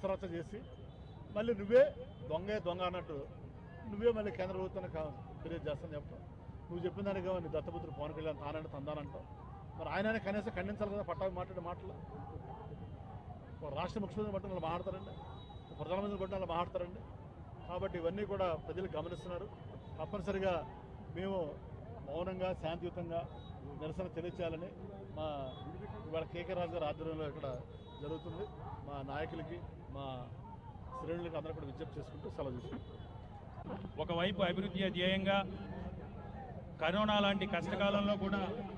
రచ్చరచ్చ చేసి మళ్ళీ నువ్వే దొంగే దొంగ అన్నట్టు నువ్వే మళ్ళీ కేంద్ర ప్రభుత్వాన్ని కా- ఫిర్యాదు చేస్తాను చెప్తావు నువ్వు చెప్పిన దానికి నీ దత్తపుత్రుడు పవన్ కళ్యాణ్ తానంటే తందానంటావు మరి ఆయన కనీసం ఖండించాలి కదా పట్టాభి మాట్లాడే మాటలు ఒక రాష్ట్ర ముఖ్యమంత్రి బట్టి వాళ్ళు మాట్లాడతారండి ఒక ప్రధానమంత్రి బట్టి వాళ్ళు మాట్లాడతారండి కాబట్టి ఇవన్నీ కూడా ప్రజలు గమనిస్తున్నారు తప్పనిసరిగా మేము మౌనంగా శాంతియుతంగా నిరసన తెలియచేయాలని మా ఇవాళ కేకే రాజు గారి ఆధ్వర్యంలో ఇక్కడ జరుగుతుంది మా నాయకులకి మా శ్రేణులకి అందరూ కూడా విజ్ఞప్తి చేసుకుంటూ సెలవు తీసుకుంటాం ఒకవైపు అభివృద్ధి ధ్యేయంగా కరోనా లాంటి కష్టకాలంలో కూడా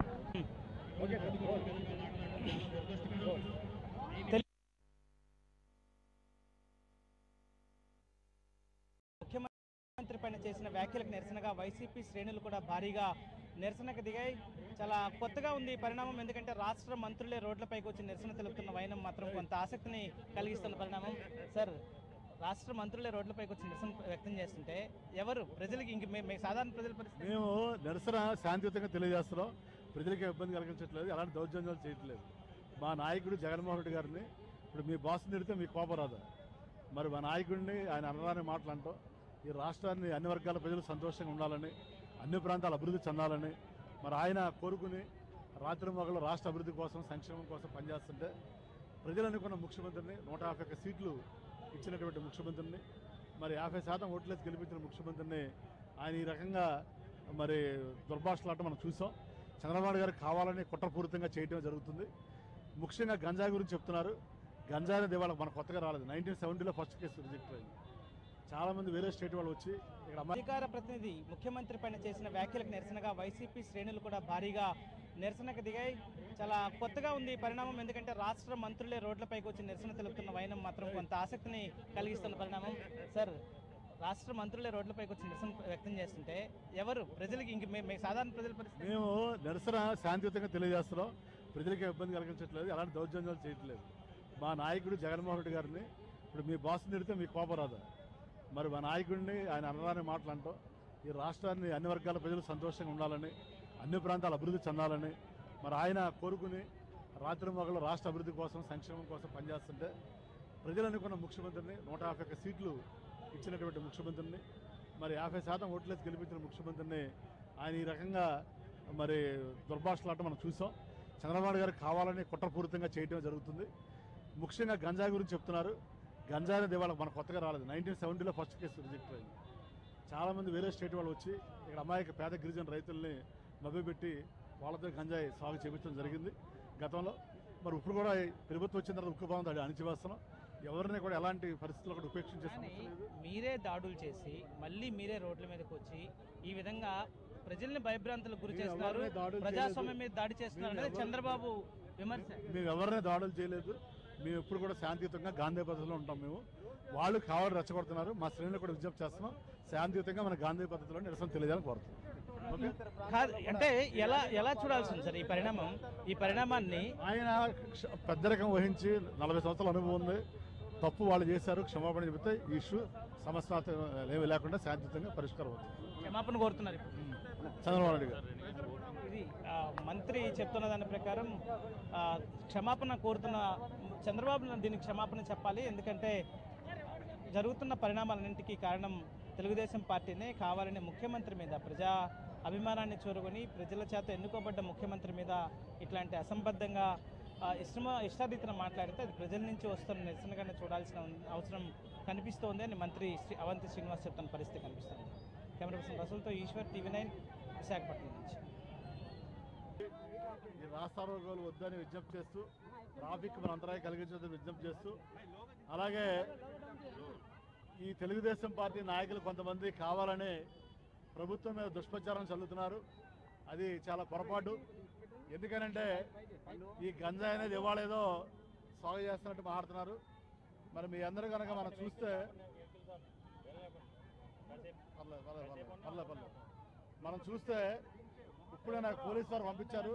ముఖ్యమంత్రి పైన చేసిన వ్యాఖ్యలకు నిరసనగా వైసీపీ శ్రేణులు కూడా భారీగా నిరసనకు దిగాయి చాలా కొత్తగా ఉంది ఈ పరిణామం ఎందుకంటే రాష్ట్ర మంత్రులే రోడ్లపైకి వచ్చి నిరసన తెలుపుతున్న వైనం మాత్రం కొంత ఆసక్తిని కలిగిస్తున్న పరిణామం సార్ రాష్ట్ర మంత్రులే రోడ్లపైకి వచ్చి నిరసన వ్యక్తం చేస్తుంటే ఎవరు ప్రజలకి ఇంక మే- మే- సాధారణ ప్రజల పరిస్థితి మేము నిరసన శాంతియుతంగా తెలియజేస్తున్నాం ప్రజలకి ఇబ్బంది కలిగించట్లేదు ఎలాంటి దౌర్జన్యాలు చేయట్లేదు మా నాయకుడు జగన్మోహన్ రెడ్డి గారిని ఇప్పుడు మీ బాస్ తిడితే మీ కోపం రాదు మరి మా నాయకుడిని ఆయన అనరాని మాటలంటాం ఈ రాష్ట్రాన్ని అన్ని వర్గాల ప్రజలు సంతోషంగా ఉండాలని అన్ని ప్రాంతాలు అభివృద్ధి చెందాలని మరి ఆయన కోరుకుని రాత్రి మొగలు రాష్ట్ర అభివృద్ధి కోసం సంక్షేమం కోసం పనిచేస్తుంటే ప్రజలు అనుకున్న ముఖ్యమంత్రిని నూట యాభై ఒక్క సీట్లు ఇచ్చినటువంటి ముఖ్యమంత్రిని మరి యాభై శాతం ఓట్లేసి గెలిపించిన ముఖ్యమంత్రిని ఆయన ఈ రకంగా మరి దుర్భాషలాట మనం చూసాం చంద్రబాబు గారు కావాలని కుట్రపూరితంగా చేయటం జరుగుతుంది ముఖ్యంగా గంజాయి గురించి చెప్తున్నారు గంజాయి అనేది ఇవాళ మన కొత్తగా రాలేదు నైన్టీన్ సెవెంటీలో ఫస్ట్ కేసు రిజెక్ట్ అయింది చాలా మంది వేరే స్టేట్ వాళ్ళు వచ్చి ఇక్కడ అమ్మాయి అధికార ప్రతినిధి ముఖ్యమంత్రి పైన చేసిన వ్యాఖ్యలకు నిరసనగా వైసీపీ శ్రేణులు కూడా భారీగా నిరసనకు దిగాయి చాలా కొత్తగా ఉంది ఈ పరిణామం ఎందుకంటే రాష్ట్ర మంత్రులే రోడ్లపైకి వచ్చి నిరసన తెలుపుతున్న వైనం మాత్రం కొంత ఆసక్తిని కలిగిస్తున్న పరిణామం సార్ రాష్ట్ర మంత్రులే రోడ్లపైకి వచ్చి నిరసన వ్యక్తం చేస్తుంటే ఎవరు ప్రజలకి ఇంక మే- మే- సాధారణ ప్రజల పరిస్థితి మేము నిరసన శాంతియుతంగా తెలియజేస్తున్నాం ప్రజలకి ఇబ్బంది కలిగించట్లేదు ఎలాంటి దౌర్జన్యాలు చేయట్లేదు మా నాయకుడు జగన్మోహన్ రెడ్డి గారిని ఇప్పుడు మీ బాస్ తిడితే మీ కోపం రాదు మరి మా నాయకుడిని ఆయన అనరాని మాటలంటాం ఈ రాష్ట్రాన్ని అన్ని వర్గాల ప్రజలు సంతోషంగా ఉండాలని అన్ని ప్రాంతాలు అభివృద్ధి చెందాలని మరి ఆయన కోరుకుని రాత్రి మొగలు రాష్ట్ర అభివృద్ధి కోసం సంక్షేమం కోసం పనిచేస్తుంటే ప్రజలు అనుకున్న ముఖ్యమంత్రిని నూట యాభై ఒక్క సీట్లు ఇచ్చినటువంటి ముఖ్యమంత్రిని మరి యాభై శాతం ఓట్లేసి గెలిపించిన ముఖ్యమంత్రిని ఆయన ఈ రకంగా మరి దుర్భాషలాట మనం చూసాం చంద్రబాబు గారు కావాలని కుట్రపూరితంగా చేయటం జరుగుతుంది ముఖ్యంగా గంజాయి గురించి చెప్తున్నారు గంజాయి అనేది ఇవాళ మన కొత్తగా రాలేదు నైన్టీన్ సెవెంటీలో ఫస్ట్ కేసు రిజెక్ట్ అయింది చాలా మంది వేరే స్టేట్ వాళ్ళు వచ్చి ఇక్కడ అమాయక పేద గిరిజన రైతుల్ని మభ్యపెట్టి వాళ్ళతో గంజాయి సాగు చేపించడం జరిగింది గతంలో మరి ఇప్పుడు కూడా ఈ ప్రభుత్వం వచ్చిన తర్వాత ఉక్కు బాగుంది అణిచివేస్తున్నాం ఎవరిని కూడా ఎలాంటి పరిస్థితుల్లో కూడా ఉపేక్షించే కానీ సమస్య లేదు మీరే దాడులు చేసి మళ్ళీ మీరే రోడ్ల మీదకి వచ్చి ఈ విధంగా ప్రజల్ని భయభ్రాంతులకు గురి మేము చేస్తున్నారు ఎవరిని దాడులు ప్రజాస్వామ్యం చేయలేదు. మీద దాడి చేస్తున్నారు మేము అనేది ఎవరు- చంద్రబాబు విమర్శ మేము ఎవరిని దాడులు చేయలేదు మేము ఎప్పుడు కూడా శాంతియుతంగా గాంధీ పద్ధతిలో ఉంటాం మేము వాళ్ళు కావాలి రెచ్చగొడుతున్నారు మా శ్రేణులు కూడా విజ్ఞప్తి చేస్తున్నాం శాంతియుతంగా మన గాంధీ పద్ధతిలో నిరసన తెలియజేయాలని కోరుతున్నాం ఓకే కాదు అంటే ఎలా ఎలా చూడాల్సింది సార్ ఈ పరిణామం ఈ పరిణామాన్ని ఆయన క్ష- పెద్దరికం వహించి నలభై సంవత్సరాల అనుభవం ఉంది తప్పు వాళ్ళు చేశారు క్షమాపణ చెబితే ఈ ఇష్యూ సమస్య ఏమీ లేకుండా శాంతియుతంగా పరిష్కారం అవుతుంది క్షమాపణ కోరుతున్నారు ఇప్పుడు చంద్రబాబు నాయుడు గారు ఇది ఆ, మంత్రి చెప్తున్న దాని ప్రకారం ఆ, క్షమాపణ కోరుతున్న చంద్రబాబు నాయుడు దీనికి క్షమాపణ చెప్పాలి ఎందుకంటే జరుగుతున్న పరిణామాలన్నింటికీ కారణం తెలుగుదేశం పార్టీనే కావాలని ముఖ్యమంత్రి మీద ప్రజా అభిమానాన్ని చూరుకొని ప్రజల చేత ఎన్నుకోబడ్డ ముఖ్యమంత్రి మీద ఇట్లాంటి అసంబద్ధంగా ఆ, ఇష్టమ ఇష్టారీతిన మాట్లాడితే అది ప్రజల నుంచి వస్తున్న నిరసనగానే చూడాల్సిన అవసరం కనిపిస్తోంది అని మంత్రి శ్రీ అవంతి శ్రీనివాస్ చెప్తున్న పరిస్థితి కనిపిస్తుంది కెమెరా పర్సన్ రసూల్తో ఈశ్వర్ టీవీ నైన్ విశాఖపట్నం నుంచి ఈ రాష్ట్ర రోగాలు వద్దని విజ్ఞప్తి చేస్తూ ట్రాఫిక్ మన అంతరాయం కలిగించదని విజ్ఞప్తి చేస్తూ అలాగే ఈ తెలుగుదేశం పార్టీ నాయకులు కొంతమంది కావాలని ప్రభుత్వం మీద దుష్ప్రచారం చల్లుతున్నారు అది చాలా పొరపాటు ఎందుకనంటే ఈ గంజాయి అనేది ఇవాళేదో సాగు చేస్తున్నట్టు మాట్లాడుతున్నారు మరి మీ అందరూ కనుక మనం చూస్తే పర్లేదు, పర్లేదు, పర్లేదు, పర్లేదు, పర్లేదు. మనం చూస్తే ఇప్పుడే నాకు పోలీసు వారు పంపించారు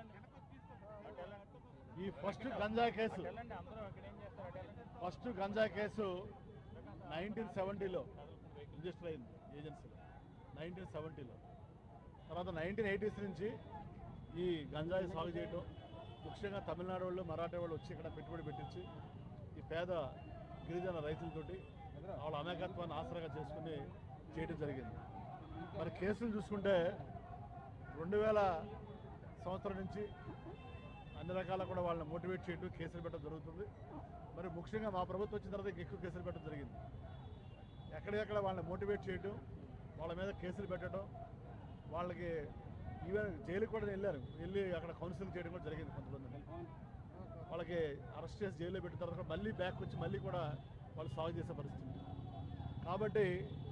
ఈ first ganja case first ganja case nineteen సెవెంటీలో రిజిస్టర్ అయింది ఏజెన్సీలో నైన్టీన్ సెవెంటీలో తర్వాత నైన్టీన్ ఎయిటీస్ నుంచి ఈ గంజాయి సాగు చేయటం ముఖ్యంగా తమిళనాడు వాళ్ళు మరాఠా వాళ్ళు వచ్చి ఇక్కడ పెట్టుబడి పెట్టించి ఈ పేద గిరిజన రైతులతోటి వాళ్ళ అమాయకత్వాన్ని ఆసరాగా చేసుకుని చేయడం జరిగింది మరి కేసులు చూసుకుంటే రెండు వేల సంవత్సరం నుంచి అన్ని రకాల కూడా వాళ్ళని మోటివేట్ చేయడం కేసులు పెట్టడం జరుగుతుంది మరి ముఖ్యంగా మా ప్రభుత్వం వచ్చిన తర్వాత ఇంకా ఎక్కువ కేసులు పెట్టడం జరిగింది ఎక్కడెక్కడ వాళ్ళని మోటివేట్ చేయడం వాళ్ళ మీద కేసులు పెట్టడం వాళ్ళకి ఈవెన్ జైలుకి కూడా వెళ్ళారు వెళ్ళి అక్కడ కౌన్సిలింగ్ చేయడం కూడా జరిగింది కొంతమంది వాళ్ళకి అరెస్ట్ చేసి జైల్లో పెట్టిన తర్వాత కూడా మళ్ళీ బ్యాక్ వచ్చి మళ్ళీ కూడా వాళ్ళు సాగు చేసే పరిస్థితి ఉంది. కాబట్టి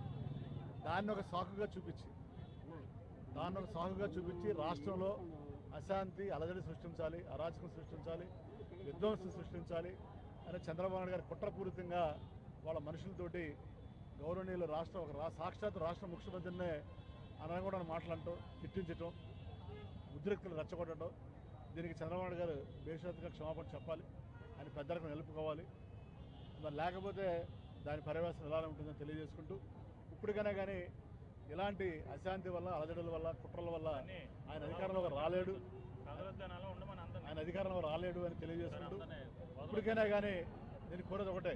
దాన్ని ఒక సాకుగా చూపించి దాన్ని ఒక సాకుగా చూపించి రాష్ట్రంలో అశాంతి అలజడి సృష్టించాలి అరాచకం సృష్టించాలి విధ్వంసం సృష్టించాలి అని చంద్రబాబు నాయుడు గారు కుట్రపూరితంగా వాళ్ళ మనుషులతోటి గౌరవనీయులు రాష్ట్ర ఒక రా సాక్షాత్ రాష్ట్ర ముఖ్యమంత్రినే అనకూడని మాట్లాడటం తిట్టించటం ఉద్రిక్తులు రెచ్చగొట్టడం దీనికి చంద్రబాబు నాయుడు గారు బేషరతుగా క్షమాపణ చెప్పాలి అని పెద్దలకు నిలుపుకోవాలి మరి లేకపోతే దాని పర్యవేశం ఎలా ఉంటుందని తెలియజేసుకుంటూ ఇప్పటికైనా కానీ ఇలాంటి అశాంతి వల్ల అలజడుల వల్ల కుట్రల వల్ల ఆయన అధికారంలోకి రాలేడు కదలొద్దనాలో ఉండమని అందరినీ. ఆయన అధికారంలో రాలేడు అని తెలియజేసుకుంటూ అందరినీ వదలొద్దు. ఇప్పటికైనా కానీ నేను కోరేది ఒకటే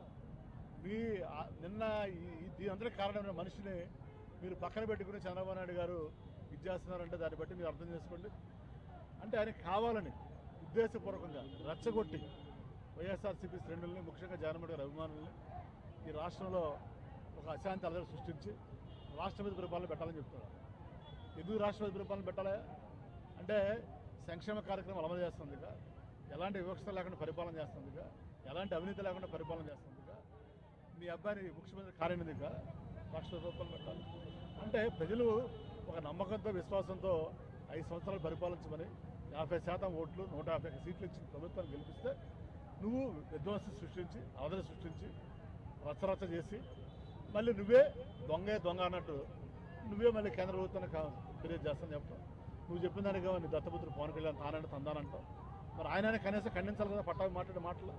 మీ ఆ- నిన్న ఈ- ఈ దీని అందరికీ కారణమైన మనిషిని మీరు పక్కన పెట్టుకుని చంద్రబాబు నాయుడు గారు ఇది చేస్తున్నారంటే దాన్ని బట్టి మీరు అర్థం చేసుకోండి అంటే ఆయన కావాలని ఉద్దేశపూర్వకంగా రెచ్చగొట్టి వైఎస్ఆర్సీపీ శ్రేణుల్ని ముఖ్యంగా జగన్మోహన్ గారి అభిమానుల్ని ఈ రాష్ట్రంలో ఒక అశాంతి అలజడి సృష్టించి రాష్ట్రపతి పరిపాలన పెట్టాలని చెప్తున్నారు ఎందుకు రాష్ట్రపతి పరిపాలన పెట్టాలా అంటే సంక్షేమ కార్యక్రమం అమలు చేస్తుందిగా ఎలాంటి వివక్షత లేకుండా పరిపాలన చేస్తుందిగా ఎలాంటి అవినీతి లేకుండా పరిపాలన చేస్తుందిగా మీ అబ్బాయిని ముఖ్యమంత్రి కార్యనిధిగా రాష్ట్ర పరిపాలన పెట్టాలి అంటే ప్రజలు ఒక నమ్మకంతో విశ్వాసంతో ఐదు సంవత్సరాలు పరిపాలించమని యాభై శాతం ఓట్లు నూట యాభై ఒక్క సీట్లు ఇచ్చి ప్రభుత్వాన్ని గెలిపిస్తే నువ్వు విధ్వంసం సృష్టించి అవధన సృష్టించి రచ్చరచ్చ చేసి మళ్ళీ నువ్వే దొంగే దొంగ అన్నట్టు నువ్వే మళ్ళీ కేంద్ర ప్రభుత్వానికి కా- ఫిర్యాదు చేస్తాను చెప్తావు నువ్వు చెప్పిన దానికి నీ దత్తపుత్రుడు పవన్ కళ్యాణ్ తానంటే తందానంటావు మరి ఆయననే కనీసం ఖండించాలి కదా పట్టాభి మాట్లాడే మాటలు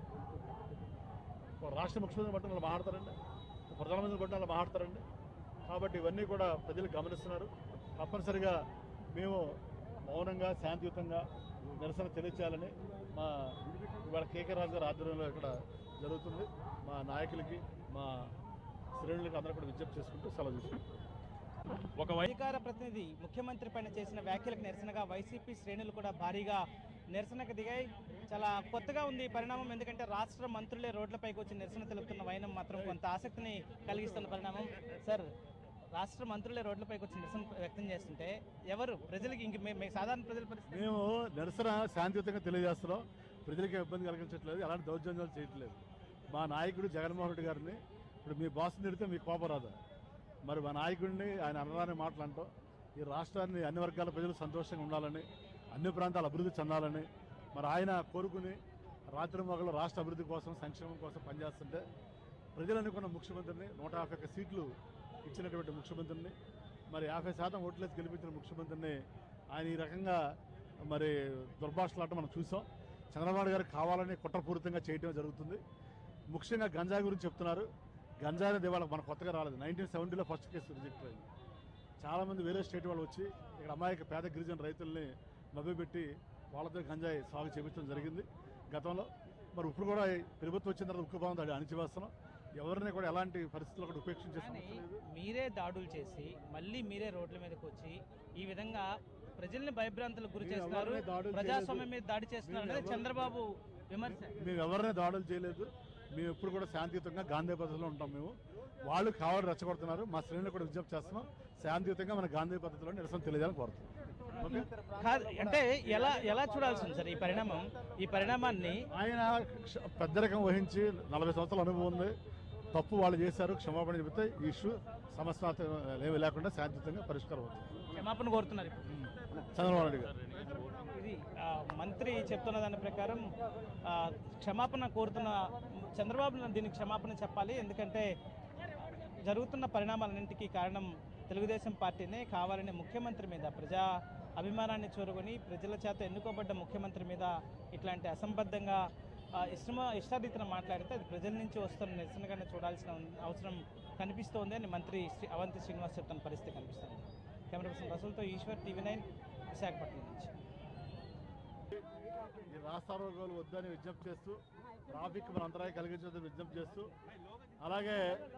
ఒక రాష్ట్ర ముఖ్యమంత్రి బట్టి వాళ్ళు మాట్లాడతారండి ఒక ప్రధానమంత్రి బట్టి వాళ్ళు మాట్లాడతారండి కాబట్టి ఇవన్నీ కూడా ప్రజలు గమనిస్తున్నారు తప్పనిసరిగా మేము మౌనంగా శాంతియుతంగా నిరసన తెలియచేయాలని మా ఇవాళ కేకే రాజు గారి ఆధ్వర్యంలో ఇక్కడ జరుగుతుంది మా నాయకులకి మా శ్రేణులకి అందరూ కూడా విజ్ఞప్తి చేసుకుంటూ సెలవు తీసుకుంటాం ఒక వై అధికార ప్రతినిధి ముఖ్యమంత్రి పైన చేసిన వ్యాఖ్యలకు నిరసనగా వైసీపీ శ్రేణులు కూడా భారీగా నిరసనకు దిగాయి చాలా కొత్తగా ఉంది ఈ పరిణామం ఎందుకంటే రాష్ట్ర మంత్రులే రోడ్లపైకి వచ్చి నిరసన తెలుపుతున్న వైనం మాత్రం కొంత ఆసక్తిని కలిగిస్తున్న పరిణామం సార్ రాష్ట్ర మంత్రులే రోడ్లపైకి వచ్చి నిరసన వ్యక్తం చేస్తుంటే ఎవరు ప్రజలకి ఇంక మే- మే- సాధారణ ప్రజల పరిస్థితి మేము నిరసన శాంతియుతంగా తెలియజేస్తున్నాం ప్రజలకి ఇబ్బంది కలిగించట్లేదు ఎలాంటి దౌర్జన్యాలు చేయట్లేదు మా నాయకుడు జగన్మోహన్ రెడ్డి గారిని ఇప్పుడు మీ బాస్ తిడితే మీ కోపం రాదు మరి మా నాయకుడిని ఆయన అనరాని మాటలు అంటాం ఈ రాష్ట్రాన్ని అన్ని వర్గాల ప్రజలు సంతోషంగా ఉండాలని అన్ని ప్రాంతాలు అభివృద్ధి చెందాలని మరి ఆయన కోరుకుని రాత్రి మొగలు రాష్ట్ర అభివృద్ధి కోసం సంక్షేమం కోసం పనిచేస్తుంటే ప్రజలు అనుకున్న ముఖ్యమంత్రిని నూట యాభై ఒక్క సీట్లు ఇచ్చినటువంటి ముఖ్యమంత్రిని మరి యాభై శాతం ఓట్లేసి గెలిపించిన ముఖ్యమంత్రిని ఆయన ఈ రకంగా మరి దుర్భాషలాట మనం చూసాం చంద్రబాబు గారు కావాలని కుట్రపూరితంగా చేయడం జరుగుతుంది ముఖ్యంగా గంజాయి గురించి చెప్తున్నారు గంజాయి అనేది ఇవాళ మన కొత్తగా రాలేదు నైన్టీన్ సెవెంటీలో ఫస్ట్ కేసు రిజెక్ట్ అయింది చాలామంది వేరే స్టేట్ వాళ్ళు వచ్చి ఇక్కడ అమాయక పేద గిరిజన రైతుల్ని మభ్యపెట్టి వాళ్ళతో గంజాయి సాగు చేపించడం జరిగింది గతంలో మరి ఇప్పుడు కూడా ఈ ప్రభుత్వం వచ్చిన తర్వాత ఉక్కు బాగుంది అణిచివేస్తున్నాం ఎవరిని కూడా ఎలాంటి పరిస్థితుల్లో కూడా ఉపేక్షించే కానీ సమస్య లేదు మీరే దాడులు చేసి మళ్ళీ మీరే రోడ్ల మీదకి వచ్చి ఈ విధంగా ప్రజల్ని భయభ్రాంతులకు గురి మేము చేస్తున్నారు ఎవరిని దాడులు ప్రజాస్వామ్యం మీద దాడి చేస్తున్నారు మేము అనేది ఎవరు- చంద్రబాబు విమర్శ మేము ఎవరిని దాడులు చేయలేదు మేము ఎప్పుడు కూడా శాంతియుతంగా గాంధీ పద్ధతిలో ఉంటాం మేము వాళ్ళు కావాలి రెచ్చగొడుతున్నారు మా శ్రేణులు కూడా విజ్ఞప్తి చేస్తున్నాం శాంతియుతంగా మన గాంధీ పద్ధతిలో నిరసన తెలియజేయాలని కోరుతున్నాం ఓకే కాదు అంటే ఎలా ఎలా చూడాల్సి ఉంది సార్ ఈ పరిణామం ఈ పరిణామాన్ని ఆయన క్ష- పెద్దరికం వహించి నలభై సంవత్సరాల అనుభవం ఉంది తప్పు వాళ్ళు చేశారు క్షమాపణ చెబితే ఈ ఇష్యూ సమస్య ఏమి లేకుండా శాంతియుతంగా పరిష్కారం అవుతుంది క్షమాపణ కోరుతున్నారు ఇప్పుడు చంద్రబాబు నాయుడు గారు ఇది ఆ, మంత్రి చెప్తున్న దాని ప్రకారం ఆ, క్షమాపణ కోరుతున్న చంద్రబాబు నాయుడు దీనికి క్షమాపణ చెప్పాలి ఎందుకంటే జరుగుతున్న పరిణామాలన్నింటికీ కారణం తెలుగుదేశం పార్టీనే కావాలని ముఖ్యమంత్రి మీద ప్రజా అభిమానాన్ని చూరుకొని ప్రజల చేత ఎన్నుకోబడ్డ ముఖ్యమంత్రి మీద ఇట్లాంటి అసంబద్ధంగా ఆ, ఇష్టమ ఇష్టారీతిన మాట్లాడితే అది ప్రజల నుంచి వస్తున్న నిరసనగానే చూడాల్సిన అవసరం కనిపిస్తోంది అని మంత్రి శ్రీ అవంతి శ్రీనివాస్ చెప్తున్న పరిస్థితి కనిపిస్తుంది కెమెరా పర్సన్ రసూల్తో ఈశ్వర్ టీవీ నైన్ విశాఖపట్నం నుంచి ఈ రాస్తారోగోలు వద్దని విజ్ఞప్తి చేస్తూ ట్రాఫిక్ మన అంతరాయం కలిగించదని విజ్ఞప్తి చేస్తూ అలాగే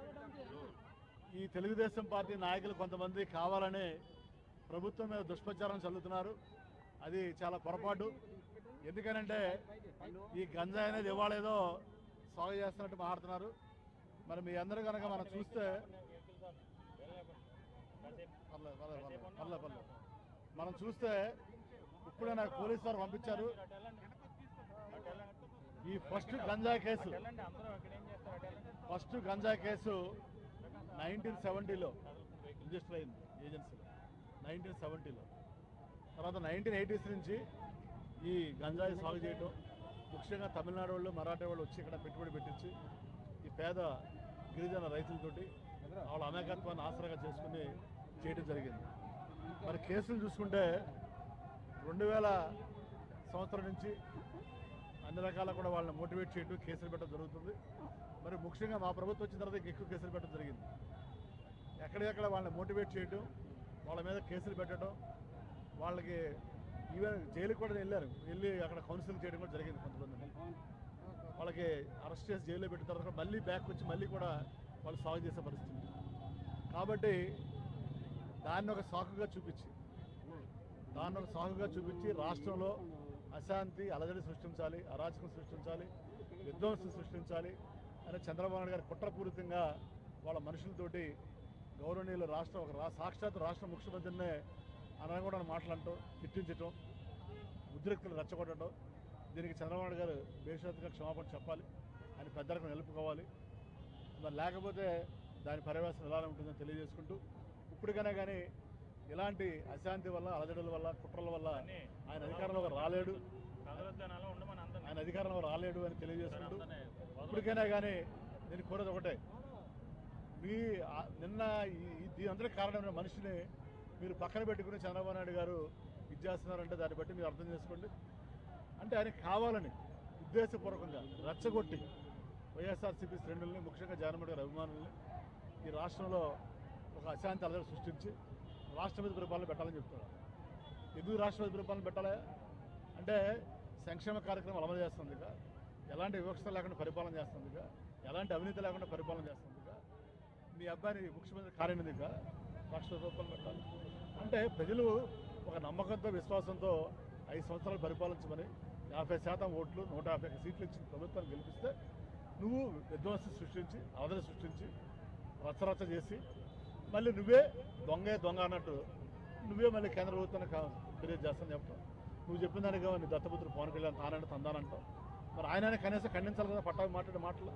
ఈ తెలుగుదేశం పార్టీ నాయకులు కొంతమంది కావాలని ప్రభుత్వం మీద దుష్ప్రచారం చల్లుతున్నారు అది చాలా పొరపాటు ఎందుకనంటే ఈ గంజాయి అనేది ఇవాళ ఏదో సాగు చేస్తున్నట్టు మాట్లాడుతున్నారు మరి మీ అందరూ కనుక మనం చూస్తే పర్లేదు పర్లేదు పర్లేదు పర్లేదు పర్లేదు మనం చూస్తే ఇప్పుడే నాకు పోలీసు వారు పంపించారు ఈ ఫస్ట్ గంజాయి కేసు ఫస్ట్ గంజాయి కేసు నైన్టీన్ సెవెంటీలో రిజిస్టర్ అయింది ఏజెన్సీలో నైన్టీన్ సెవెంటీలో తర్వాత నైన్టీన్ ఎయిటీస్ నుంచి ఈ గంజాయి సాగు చేయటం ముఖ్యంగా తమిళనాడు వాళ్ళు మరాఠా వాళ్ళు వచ్చి ఇక్కడ పెట్టుబడి పెట్టించి ఈ పేద గిరిజన రైతులతోటి వాళ్ళ అమాయకత్వాన్ని ఆసరాగా చేసుకుని చేయడం జరిగింది మరి కేసులు చూసుకుంటే రెండు వేల సంవత్సరం నుంచి అన్ని రకాల కూడా వాళ్ళని మోటివేట్ చేయడం కేసులు పెట్టడం జరుగుతుంది మరి ముఖ్యంగా మా ప్రభుత్వం వచ్చిన తర్వాత ఇంకా ఎక్కువ కేసులు పెట్టడం జరిగింది ఎక్కడెక్కడ వాళ్ళని మోటివేట్ చేయడం వాళ్ళ మీద కేసులు పెట్టడం వాళ్ళకి ఈవెన్ జైలుకి కూడా వెళ్ళారు వెళ్ళి అక్కడ కౌన్సిలింగ్ చేయడం కూడా జరిగింది కొంతమంది వాళ్ళకి అరెస్ట్ చేసి జైల్లో పెట్టిన తర్వాత కూడా మళ్ళీ బ్యాక్ వచ్చి మళ్ళీ కూడా వాళ్ళు సాగు చేసే పరిస్థితి ఉంది. కాబట్టి దాన్ని ఒక సాకుగా చూపించి దాన్ని ఒక సాకుగా చూపించి రాష్ట్రంలో అశాంతి అలజడి సృష్టించాలి అరాచకం సృష్టించాలి విధ్వంసం సృష్టించాలి అని చంద్రబాబు నాయుడు గారు కుట్రపూరితంగా వాళ్ళ మనుషులతోటి గౌరవనీయులు రాష్ట్ర ఒక రా సాక్షాత్ రాష్ట్ర ముఖ్యమంత్రినే అనకూడని మాట్లాడటం తిట్టించటం ఉద్రిక్తులు రెచ్చగొట్టడం దీనికి చంద్రబాబు నాయుడు గారు బేషరతుగా క్షమాపణ చెప్పాలి ఆయన పెద్దలకు నిలుపుకోవాలి మరి లేకపోతే దాని పర్యవేశం ఎలా ఉంటుందని తెలియజేసుకుంటూ ఇప్పటికైనా కానీ ఇలాంటి అశాంతి వల్ల అలజడుల వల్ల కుట్రల వల్ల ఆయన అధికారంలోకి రాలేడు కదలొద్దనాలో ఉండమని అందరినీ ఆయన అధికారంలో రాలేడు అని తెలియజేసుకుంటూ అందరినీ వదలొద్దు. ఇప్పటికైనా కానీ నేను కోరేది ఒకటే మీ ఆ- నిన్న ఈ- ఈ దీని అందరికీ కారణమైన మనిషిని మీరు పక్కన పెట్టుకుని చంద్రబాబు నాయుడు గారు ఇది చేస్తున్నారంటే దాన్ని బట్టి మీరు అర్థం చేసుకోండి అంటే ఆయన కావాలని ఉద్దేశపూర్వకంగా రెచ్చగొట్టి వైఎస్ఆర్సీపీ శ్రేణుల్ని ముఖ్యంగా జగన్మోహన్ గారి అభిమానుల్ని ఈ రాష్ట్రంలో ఒక అశాంతి అలజడి సృష్టించి రాష్ట్రపతి పరిపాలన పెట్టాలని చెప్తున్నారు ఎందుకు రాష్ట్రపతి పరిపాలన పెట్టాలి అంటే సంక్షేమ కార్యక్రమాలు అమలు చేస్తుందిగా ఎలాంటి వివక్షత లేకుండా పరిపాలన చేస్తుందిగా ఎలాంటి అవినీతి లేకుండా పరిపాలన చేస్తుందిగా మీ అబ్బాయిని ముఖ్యమంత్రి కార్యనిధిగా రాష్ట్ర రూపాయలు పెట్టాలి అంటే ప్రజలు ఒక నమ్మకంతో విశ్వాసంతో ఐదు సంవత్సరాలు పరిపాలించమని యాభై శాతం ఓట్లు నూట యాభై ఒక్క సీట్లు ఇచ్చి ప్రభుత్వాన్ని గెలిపిస్తే నువ్వు విధ్వంసం సృష్టించి అవధన సృష్టించి రచ్చరచ్చ చేసి మళ్ళీ నువ్వే దొంగే దొంగ అన్నట్టు నువ్వే మళ్ళీ కేంద్ర ప్రభుత్వాన్ని కా- ఫిర్యాదు చేస్తాను చెప్తావు నువ్వు చెప్పిన దానికి నీ దత్తపుత్రుడు పవన్ కళ్యాణ్ తానంటే తందానంటావు మరి ఆయన కనీసం ఖండించాలి కదా పట్టావి మాట్లాడే మాటలు